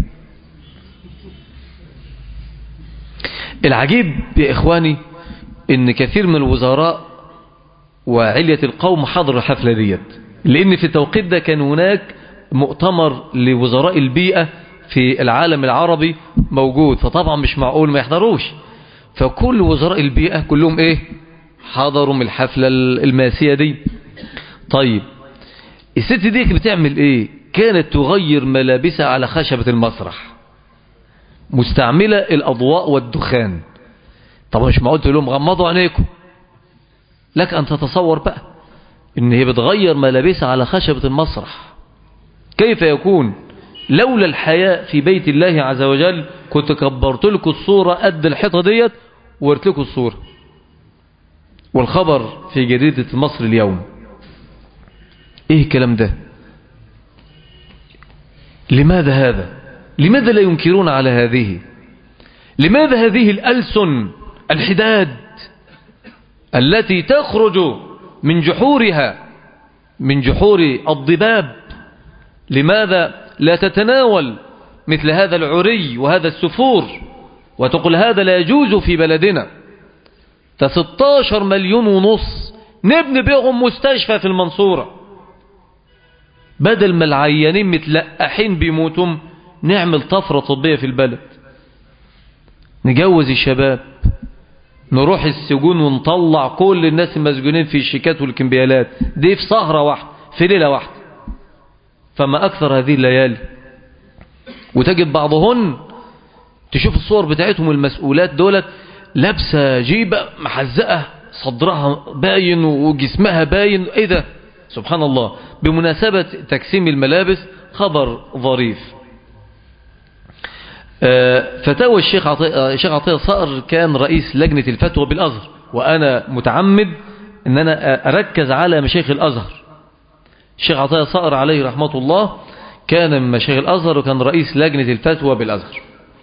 العجيب يا إخواني ان كثير من الوزراء وعلية القوم حضروا الحفلة ديت لأن في التوقيت ده كان هناك مؤتمر لوزراء البيئة في العالم العربي موجود فطبعا مش معقول ما يحضروش فكل وزراء البيئة كلهم ايه حضروا من الحفلة الماسية دي طيب الست دي بتعمل ايه كانت تغير ملابسها على خشبة المسرح مستعملة الاضواء والدخان طبعا مش معقول تقول لهم غمضوا عينيكم لك ان تتصور بقى ان هي بتغير ملابسها على خشبة المسرح كيف يكون لولا الحياء في بيت الله عز وجل كنت كبرت لكم الصورة قد الحيطة ديت وورت لكم الصورة والخبر في جريدة مصر اليوم ايه الكلام ده لماذا هذا لماذا لا ينكرون على هذه لماذا هذه الألسن الحداد التي تخرج من جحورها من جحور الضباب لماذا لا تتناول مثل هذا العري وهذا السفور وتقول هذا لا يجوز في بلدنا ده 16 مليون ونص نبني بيهم مستشفى في المنصورة بدل ما العيانين متلقحين بيموتهم نعمل طفرة طبية في البلد نجوز الشباب نروح السجون ونطلع كل الناس المسجونين في الشيكات والكمبيالات دي في سهرة واحدة في ليلة واحدة فما أكثر هذه الليالي وتجد بعضهن تشوف الصور بتاعتهم المسؤولات دولت لابسة جيبة محزقة صدرها باين وجسمها باين ايه ده سبحان الله بمناسبة تكسيم الملابس خبر ظريف فتاوى الشيخ عطية, الشيخ عطية صقر كان رئيس لجنة الفتوى بالأزهر وأنا متعمد أن أنا أركز على مشايخ الأزهر الشيخ عطية صقر عليه رحمة الله كان من مشايخ الأزهر وكان رئيس لجنة الفتوى بالأزهر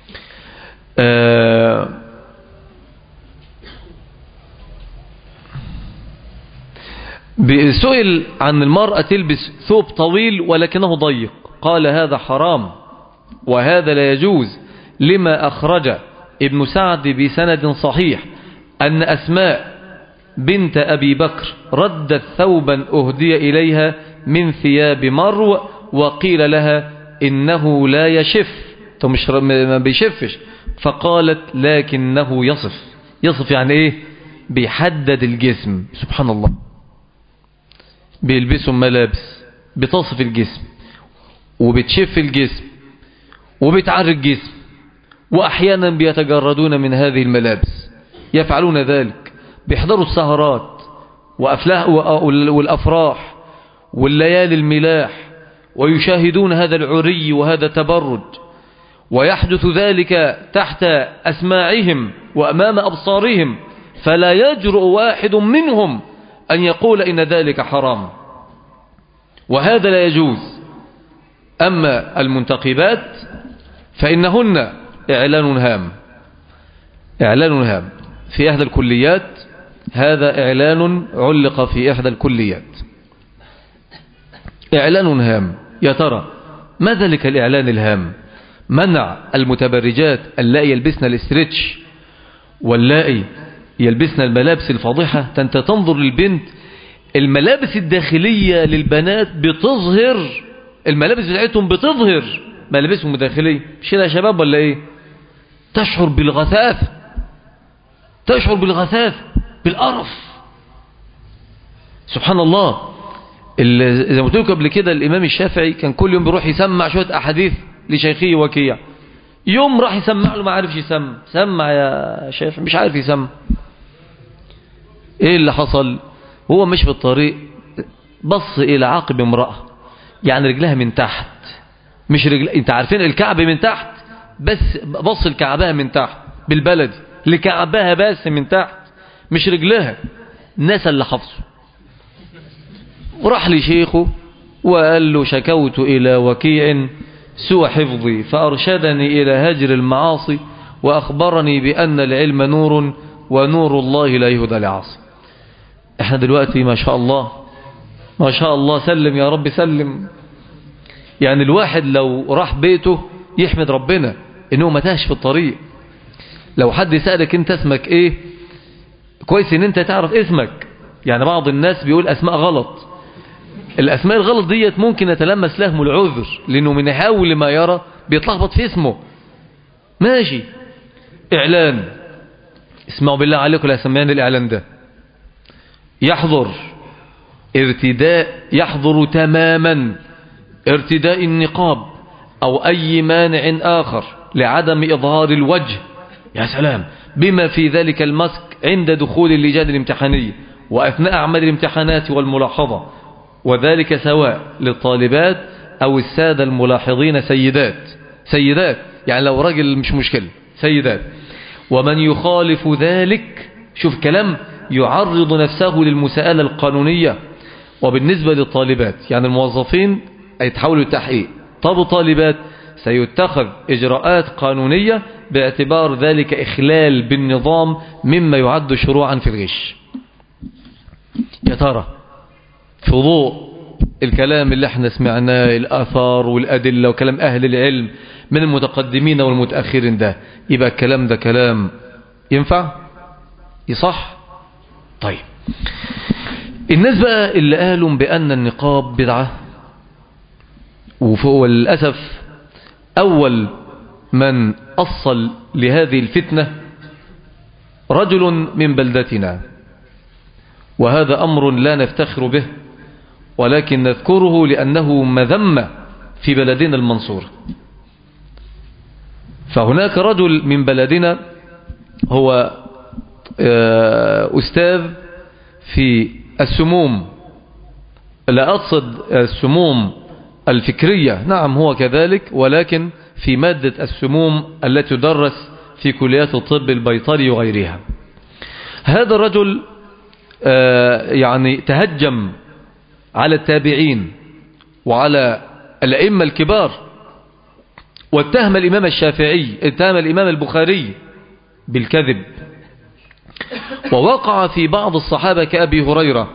سئل عن المرأة تلبس ثوب طويل ولكنه ضيق قال هذا حرام وهذا لا يجوز لما أخرج ابن سعد بسند صحيح أن أسماء بنت أبي بكر ردت ثوبا أهدي إليها من ثياب مرو وقيل لها إنه لا يشف مش ما بيشفش فقالت لكنه يصف يصف يعني ايه بيحدد الجسم سبحان الله بيلبسوا ملابس بتصف الجسم وبتشف الجسم وبتعري الجسم وأحيانا بيتجردون من هذه الملابس يفعلون ذلك بيحضروا السهرات والأفراح والليالي الملاح ويشاهدون هذا العري وهذا التبرج ويحدث ذلك تحت أسماعهم وأمام أبصارهم فلا يجرؤ واحد منهم أن يقول إن ذلك حرام وهذا لا يجوز أما المنتقبات فإنهن إعلان هام إعلان هام في إحدى الكليات هذا إعلان علق في إحدى الكليات إعلان هام يا ترى ما ذلك الإعلان الهام منع المتبرجات اللائي يلبسن الاسترتش واللائي يلبسن الملابس الفاضحة أنت تنظر للبنت الملابس الداخلية للبنات بتظهر الملابس بتاعتهم بتظهر ملابسهم الداخلية مش كده يا شباب ولا ايه تشعر بالغثاثة تشعر بالغثاثة بالقرف سبحان الله زي ما قلت لكم قبل كده الإمام الشافعي كان كل يوم بيروح يسمع شوية أحاديث لشيخه وكيع يوم راح يسمع له ما عارفش يسمع سمع يا شيخ مش عارف يسمع ايه اللي حصل هو مش في الطريق بص الى عقب امرأة يعني رجلها من تحت مش رجل انت عارفين الكعب من تحت بس بص لكعبها من تحت بالبلد لكعبها بس من تحت مش رجلها نسى اللي حفظه وراح لشيخه وقال له شكوت إلى وكيع سوى حفظي فأرشدني إلى هجر المعاصي وأخبرني بأن العلم نور ونور الله لا يهدى لعاصي احنا دلوقتي ما شاء الله ما شاء الله سلم يا رب سلم يعني الواحد لو راح بيته يحمد ربنا انه ما تهش في الطريق لو حد سألك انت اسمك ايه كويس ان انت تعرف اسمك يعني بعض الناس بيقول اسماء غلط الاسماء الغلط ديت ممكن يتلمس لهم العذر لانه من حاول ما يرى بيتلخبط في اسمه ماشي اعلان اسمعوا بالله عليكم لا سمعنا الاعلان ده يحضر ارتداء يحضر تماما ارتداء النقاب او اي مانع اخر لعدم اظهار الوجه يا سلام بما في ذلك المسك عند دخول اللجان الامتحانية واثناء اعمال الامتحانات والملاحظة وذلك سواء للطالبات أو السادة الملاحظين سيدات سيدات يعني لو راجل مش مشكلة سيدات ومن يخالف ذلك شوف كلام يعرض نفسه للمساءلة القانونية وبالنسبة للطالبات يعني الموظفين يتحولوا التحقيق طب الطالبات سيتخذ إجراءات قانونية باعتبار ذلك إخلال بالنظام مما يعد شروعا في الغش يا ترى في ضوء الكلام اللي احنا سمعناه الآثار والأدلة وكلام أهل العلم من المتقدمين والمتأخرين ده يبقى الكلام ده كلام ينفع يصح طيب الناس بقى اللي قالوا بأن النقاب بدعة وللأسف أول من أصل لهذه الفتنة رجل من بلدتنا وهذا أمر لا نفتخر به ولكن نذكره لأنه مذمة في بلدنا المنصور فهناك رجل من بلدنا هو أستاذ في السموم لا أقصد السموم الفكرية نعم هو كذلك ولكن في مادة السموم التي تدرس في كليات الطب البيطري وغيرها هذا الرجل يعني تهجم على التابعين وعلى الأئمة الكبار واتهم الإمام الشافعي اتهم الإمام البخاري بالكذب ووقع في بعض الصحابة كأبي هريرة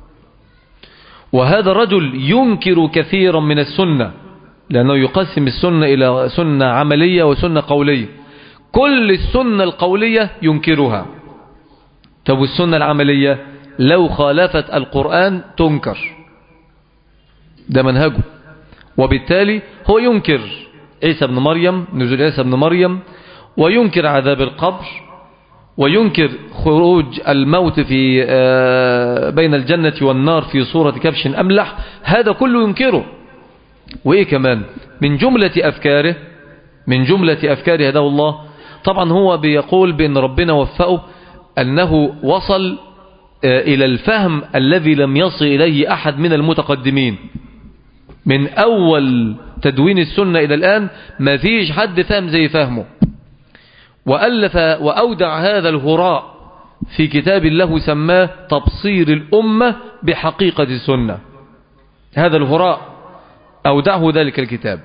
وهذا الرجل ينكر كثيرا من السنة لأنه يقسم السنة إلى سنة عملية وسنة قولية كل السنة القولية ينكرها طب السنة العملية لو خالفت القرآن تنكر ده منهجه وبالتالي هو ينكر عيسى بن مريم نزول عيسى بن مريم وينكر عذاب القبر وينكر خروج الموت في بين الجنة والنار في صورة كبش أملح هذا كله ينكره وإيه كمان من جملة أفكاره من جملة أفكاره هذا الله طبعا هو بيقول بأن ربنا وفقه أنه وصل إلى الفهم الذي لم يصل إليه أحد من المتقدمين من أول تدوين السنة إلى الآن ما فيش حد فهم زي فهمه وألف وأودع هذا الهراء في كتاب الله سماه تبصير الأمة بحقيقة السنة هذا الهراء أودعه ذلك الكتاب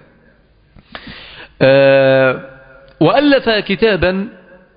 وألف كتابا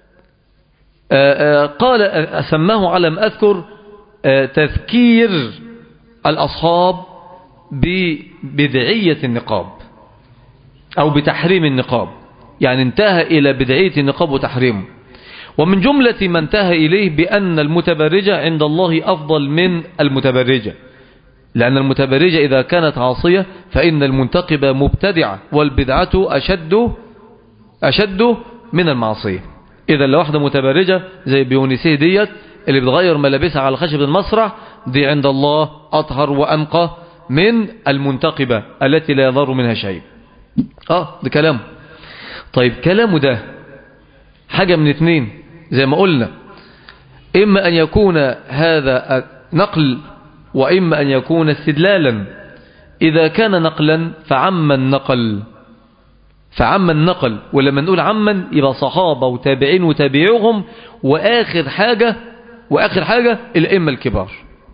قال سماه على ما أذكر تذكير الأصحاب ببدعية النقاب أو بتحريم النقاب يعني انتهى إلى بدعية النقاب وتحريمه ومن جملة ما انتهى إليه بأن المتبرجة عند الله أفضل من المتبرجة لأن المتبرجة إذا كانت عاصية فإن المنتقبة مبتدعة والبدعة أشد أشد من المعصية إذا لو واحدة متبرجة زي بيونسيه ديت اللي بتغير ملابسها على خشب المسرح دي عند الله أطهر وأنقى من المنتقبة التي لا يضر منها شيء اه ده كلامه طيب كلامه ده حاجة من اثنين زي ما قلنا إما أن يكون هذا نقل وإما أن يكون استدلالا إذا كان نقلا فعم النقل فعم النقل ولما نقول عما يبقى صحابة وتابعين وتابعوهم وآخر حاجة وآخر حاجة الأئمة الكبار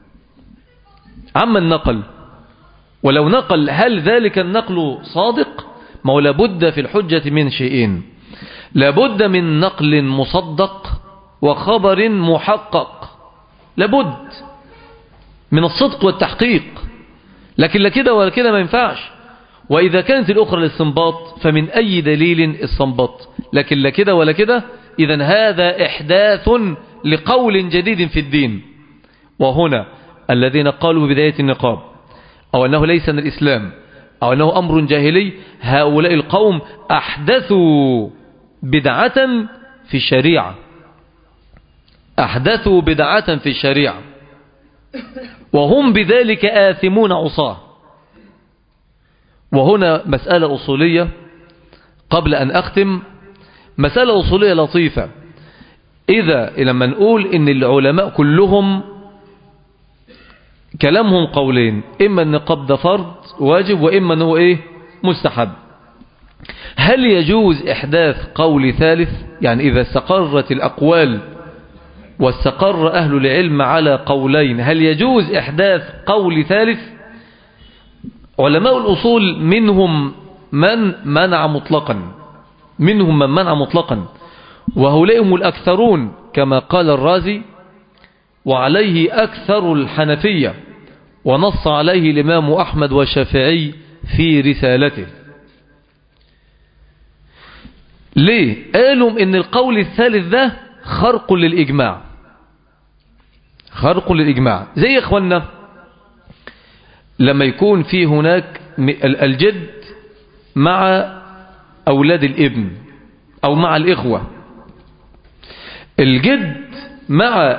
عم النقل ولو نقل هل ذلك النقل صادق ما هو لابد في الحجة من شيئين لابد من نقل مصدق وخبر محقق لابد من الصدق والتحقيق لكن لا كده ولا كده ما ينفعش وإذا كانت الأخرى الاستنباط فمن أي دليل استنبط لكن لا كده ولا كده إذا هذا إحداث لقول جديد في الدين وهنا الذين قالوا ببداية النقاب أو أنه ليس من الإسلام أو أنه أمر جاهلي هؤلاء القوم أحدثوا بدعة في الشريعة أحدثوا بدعة في الشريعة وهم بذلك آثمون عصاه وهنا مسألة أصولية قبل أن أختم مسألة أصولية لطيفة إذا لما نقول إن العلماء كلهم كلامهم قولين إما النقاب ده فرض واجب وإما أنه إيه مستحب هل يجوز إحداث قول ثالث يعني إذا استقرت الأقوال واستقر أهل العلم على قولين هل يجوز إحداث قول ثالث علماء الأصول منهم من منع مطلقا منهم من منع مطلقا وهؤلاء الأكثرون كما قال الرازي وعليه أكثر الحنفية ونص عليه الإمام أحمد والشافعي في رسالته ليه قالوا ان القول الثالث ده خرق للإجماع خرق للإجماع زي إخواننا لما يكون في هناك الجد مع أولاد الابن أو مع الإخوة الجد مع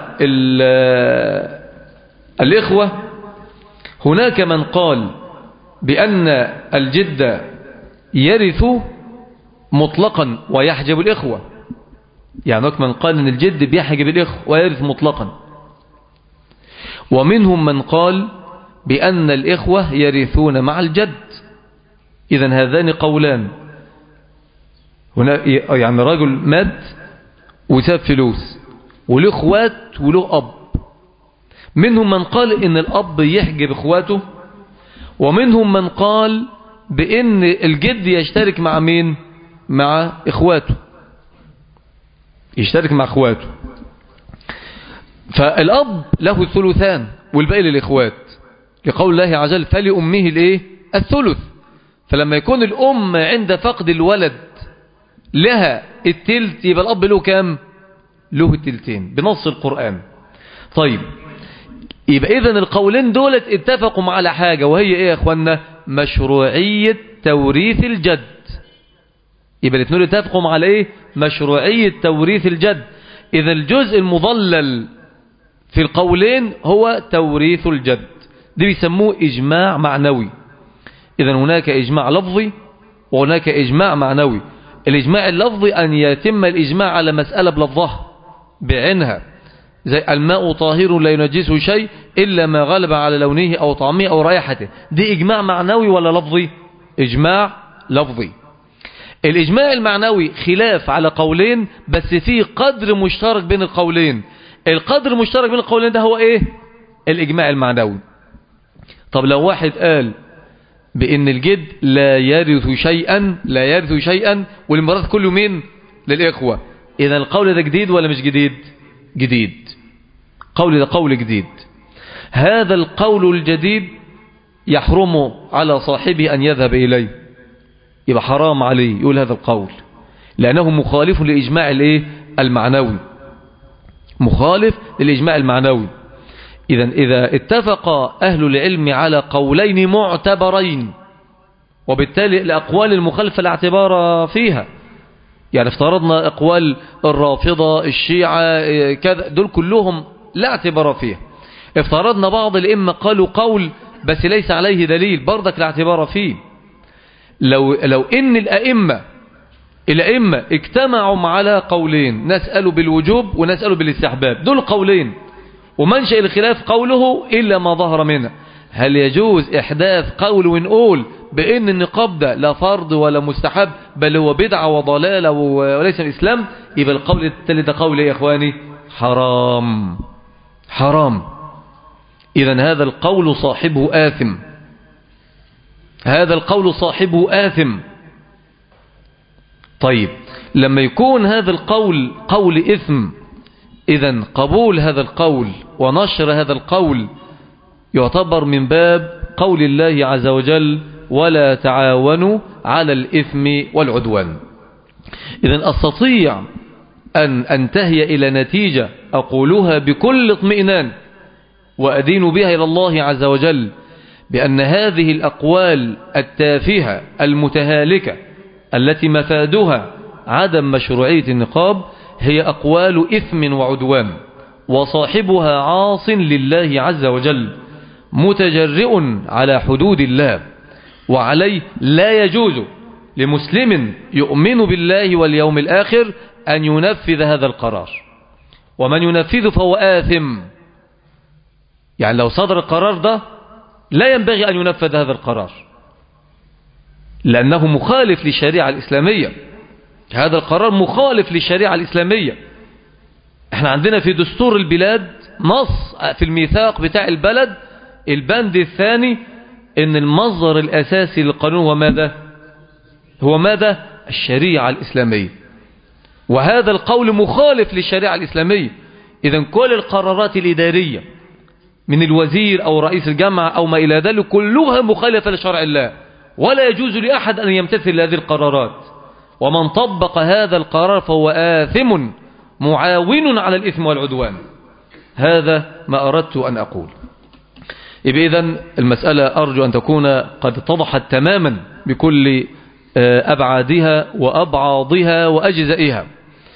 الإخوة هناك من قال بأن الجد يرث مطلقا ويحجب الإخوة يعني هناك من قال أن الجد بيحجب الإخوة ويرث مطلقا ومنهم من قال بأن الإخوة يرثون مع الجد إذا هذان قولان هنا يعني رجل مات وساب فلوس وله اخوات وله أب منهم من قال إن الأب يحجب اخواته ومنهم من قال بأن الجد يشترك مع مين مع اخواته يشترك مع اخواته فالأب له الثلثان والباقي للإخوات لقول الله عز وجل فلأمه الايه الثلث فلما يكون الأم عند فقد الولد لها التلت يبقى الأب له كام له التلتين بنص القرآن طيب يبقى إذن القولين دولت اتفقوا على حاجة وهي ايه يا اخوانا مشروعية توريث الجد يبقى الاثنين اتفقوا على ايه مشروعية توريث الجد إذا الجزء المضلل في القولين هو توريث الجد ده بيسموه إجماع معنوي إذا هناك إجماع لفظي وهناك إجماع معنوي الإجماع اللفظي أن يتم الإجماع على مسألة بلفظها بعينها زي الماء طاهر لا ينجسه شيء إلا ما غلب على لونه أو طعمه أو رائحته دي إجماع معنوي ولا لفظي إجماع لفظي الإجماع المعنوي خلاف على قولين بس فيه قدر مشترك بين القولين القدر المشترك بين القولين ده هو إيه الإجماع المعنوي طب لو واحد قال بأن الجد لا يرث شيئا لا يرث شيئا والمرات كله مين للإخوة إذا القول ده جديد ولا مش جديد جديد قول ده قول جديد هذا القول الجديد يحرم على صاحبه أن يذهب إليه يبقى حرام عليه يقول هذا القول لأنه مخالف لإجماع الإيه المعنوي مخالف للإجماع المعنوي إذا إذا اتفق أهل العلم على قولين معتبرين وبالتالي الأقوال المخالفة لا اعتبار فيها يعني افترضنا أقوال الرافضة الشيعة كذا دول كلهم لا اعتبار فيها افترضنا بعض الإمة قالوا قول بس ليس عليه دليل برضك لا اعتبار فيه لو, لو إن الأئمة الأئمة اجتمعوا على قولين نسأل بالوجوب ونسأل بالاستحباب دول قولين ومنشأ الخلاف قوله إلا ما ظهر منه هل يجوز إحداث قول ونقول بأن النقاب ده لا فرض ولا مستحب بل هو بدعة وضلالة وليس الإسلام يبقى القول التالي ده قول يا إخواني حرام حرام إذا هذا القول صاحبه آثم هذا القول صاحبه آثم طيب لما يكون هذا القول قول إثم إذا قبول هذا القول ونشر هذا القول يعتبر من باب قول الله عز وجل ولا تعاونوا على الإثم والعدوان إذا أستطيع أن أنتهي إلى نتيجة أقولها بكل اطمئنان وأدين بها إلى الله عز وجل بأن هذه الأقوال التافهة المتهالكة التي مفادها عدم مشروعية النقاب هي أقوال إثم وعدوان وصاحبها عاص لله عز وجل متجرئ على حدود الله وعليه لا يجوز لمسلم يؤمن بالله واليوم الآخر أن ينفذ هذا القرار ومن ينفذه فهو آثم يعني لو صدر القرار ده لا ينبغي أن ينفذ هذا القرار لأنه مخالف للشريعة الإسلامية هذا القرار مخالف للشريعة الإسلامية احنا عندنا في دستور البلاد نص في الميثاق بتاع البلد البند الثاني ان المصدر الأساسي للقانون هو ماذا هو ماذا الشريعة الإسلامية وهذا القول مخالف للشريعة الإسلامية إذا كل القرارات الإدارية من الوزير أو رئيس الجامعة أو ما إلى ذلك كلها مخالفة لشرع الله ولا يجوز لأحد أن يمتثل هذه القرارات ومن طبق هذا القرار فهو آثم معاون على الإثم والعدوان هذا ما أردت أن أقول إذا المسألة أرجو أن تكون قد اتضحت تماما بكل أبعادها وأبعاضها وأجزائها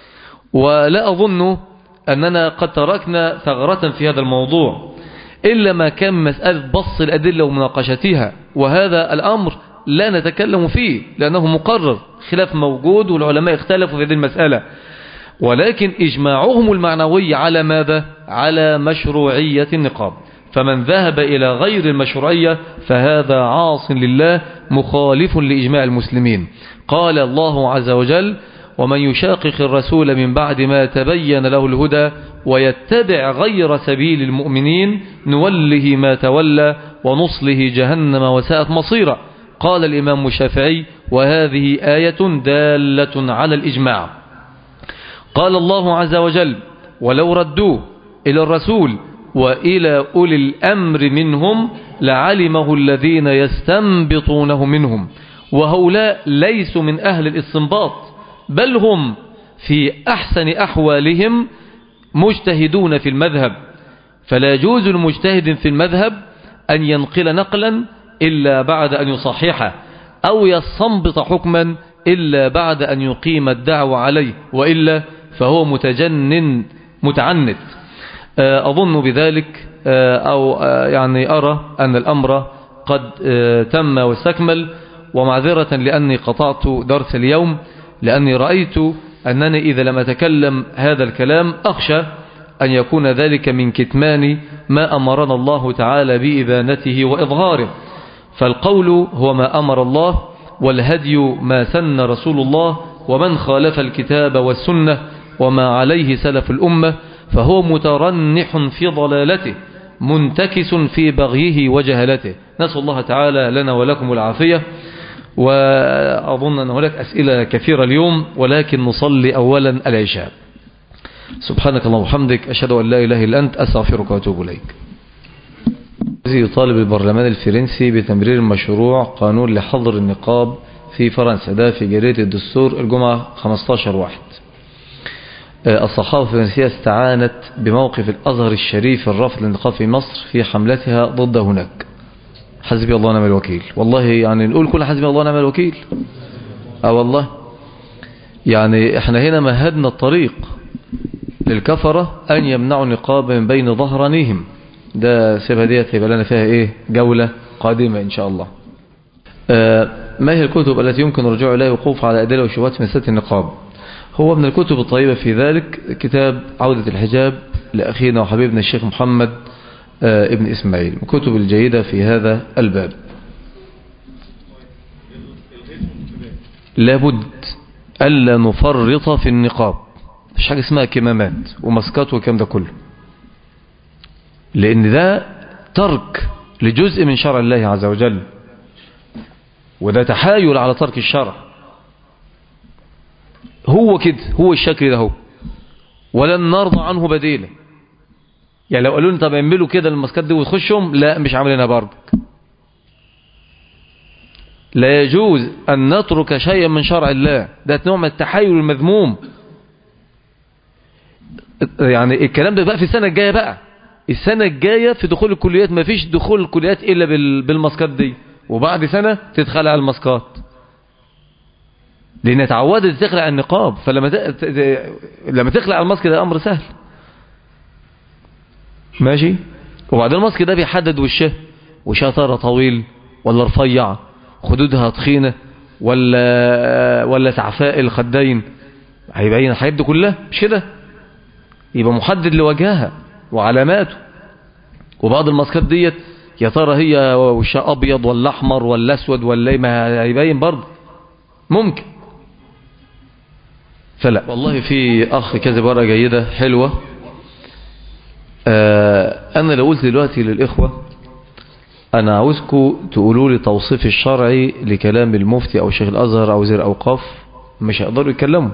ولا أظن أننا قد تركنا ثغرة في هذا الموضوع إلا ما كان مسألة بص الأدلة ومناقشتها وهذا الأمر لا نتكلم فيه لأنه مقرر خلاف موجود والعلماء اختلفوا في هذه المسألة ولكن إجماعهم المعنوي على ماذا؟ على مشروعية النقاب فمن ذهب إلى غير المشروعية فهذا عاص لله مخالف لإجماع المسلمين قال الله عز وجل ومن يشاقق الرسول من بعد ما تبين له الهدى ويتبع غير سبيل المؤمنين نوله ما تولى ونصله جهنم وساءت مصيرا قال الإمام الشافعي وهذه آية دالة على الإجماع قال الله عز وجل ولو ردوه إلى الرسول وإلى أولي الأمر منهم لعلمه الذين يستنبطونه منهم وهؤلاء ليسوا من أهل الاستنباط بل هم في أحسن أحوالهم مجتهدون في المذهب فلا يجوز المجتهد في المذهب أن ينقل نقلا إلا بعد أن يصححه أو يستنبط حكما إلا بعد أن يقيم الدعوة عليه وإلا فهو متجنن متعنت أظن بذلك أو يعني أرى أن الأمر قد تم واستكمل ومعذرة لأني قطعت درس اليوم لأني رأيت أنني إذا لم أتكلم هذا الكلام أخشى أن يكون ذلك من كتمان ما أمرنا الله تعالى بإبانته وإظهاره فالقول هو ما أمر الله والهدي ما سن رسول الله ومن خالف الكتاب والسنة وما عليه سلف الأمة فهو مترنح في ضلالته منتكس في بغيه وجهلته نسأل الله تعالى لنا ولكم العافية وأظن أن هناك أسئلة كثيرة اليوم ولكن نصلي أولا العشاء سبحانك اللهم وبحمدك أشهد أن لا إله إلا أنت أستغفرك وأتوب إليك يطالب البرلمان الفرنسي بتمرير مشروع قانون لحظر النقاب في فرنسا ده في جريدة الدستور الجمعة 15 واحد الصحافة الفرنسية استعانت بموقف الأزهر الشريف الرفض للنقاب في مصر في حملتها ضد هناك حسبي الله ونعم الوكيل والله يعني نقول كل حسبي الله ونعم الوكيل اه والله يعني احنا هنا مهدنا الطريق للكفرة أن يمنعوا النقاب من بين ظهرانيهم ده سيبها ديت هيبقى لنا فيها ايه جولة قادمة ان شاء الله آه ما هي الكتب التي يمكن الرجوع إليها وقوف على أدلة وشبهات في مسألة النقاب هو من الكتب الطيبة في ذلك كتاب عودة الحجاب لأخينا وحبيبنا الشيخ محمد آه ابن إسماعيل من الكتب الجيدة في هذا الباب لابد ألا نفرط في النقاب مش حاجة اسمها كمامات ومسكات والكلام ده كله لأن ده ترك لجزء من شرع الله عز وجل وده تحايل على ترك الشرع هو كده هو الشكل ده هو ولن نرضى عنه بديلا يعني لو قالوا لنا طب اعملوا كده المسكات دي وتخشهم لا مش عاملينها برضك لا يجوز أن نترك شيئا من شرع الله ده نوع من التحايل المذموم يعني الكلام ده بقى في السنة الجاية بقى السنة الجاية في دخول الكليات ما فيش دخول الكليات إلا بالمسكات دي وبعد سنة تتخلع المسكات لأن اتعودت تخلع النقاب فلما ت... لما تخلع الماسك ده أمر سهل ماشي وبعدين الماسك ده بيحدد وشه وشها ترى طويل ولا رفيع خدودها تخينة ولا ولا تعفاء الخدين هيبين الحاجات دي كلها مش كده يبقى محدد لوجهها وعلاماته وبعض الماسكات ديت يا ترى هي وشها ابيض ولا احمر ولا اسود ولا ايه ما هيبين برضه ممكن فلا والله في اخ كذب ورقه جيده حلوه آه انا لو قلت دلوقتي للاخوه انا عاوزكم تقولوا لي توصيف الشرعي لكلام المفتي او شيخ الازهر او وزير اوقاف مش هيقدروا يتكلموا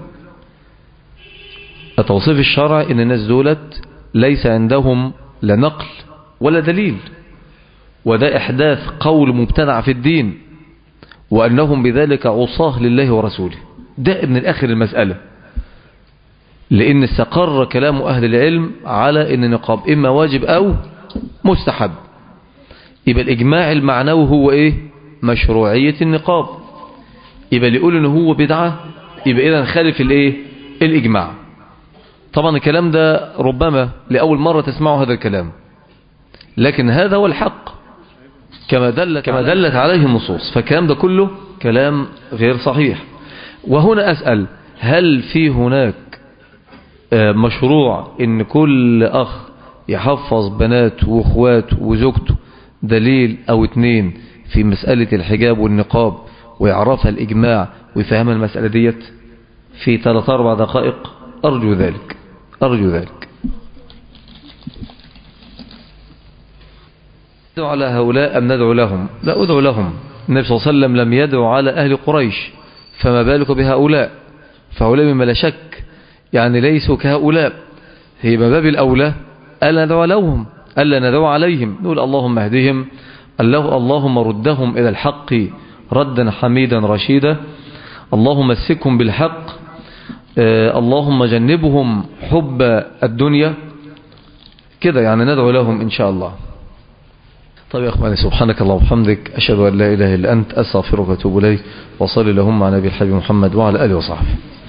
التوصيف الشرعي ان الناس دولت ليس عندهم لا نقل ولا دليل وده احداث قول مبتدع في الدين وانهم بذلك عصاه لله ورسوله ده من الاخر المسألة لان استقر كلام اهل العلم على ان النقاب اما واجب او مستحب يبقى الاجماع المعنوي هو ايه مشروعية النقاب يبقى اللي يقول ان هو بدعة يبقى اذا خالف الايه الاجماع طبعا الكلام ده ربما لأول مرة تسمعوا هذا الكلام لكن هذا هو الحق كما دلت, كما دلت عليه النصوص فالكلام ده كله كلام غير صحيح وهنا أسأل هل في هناك مشروع ان كل أخ يحفظ بنات واخوات وزوجته دليل أو اتنين في مسألة الحجاب والنقاب ويعرفها الإجماع ويفهمها المسألة ديت في ثلاث أربع دقائق أرجو ذلك أرجو ذلك ندعو على هؤلاء أم ندعو لهم لا أدعو لهم النبي صلى الله عليه وسلم لم يدعو على أهل قريش فما بالك بهؤلاء فهؤلاء مما لا شك يعني ليسوا كهؤلاء هي باب الأولى ألا ندعو لهم ألا ندعو عليهم نقول اللهم اهدهم اللهم ردهم إلى الحق ردا حميدا رشيدا اللهم مسكهم بالحق آه اللهم جنبهم حب الدنيا كده يعني ندعو لهم إن شاء الله طيب يا أخواني سبحانك الله وبحمدك أشهد أن لا إله إلا أنت أستغفرك وأتوب إليك وصلي لهم على نبي الحبيب محمد وعلى آله وصحبه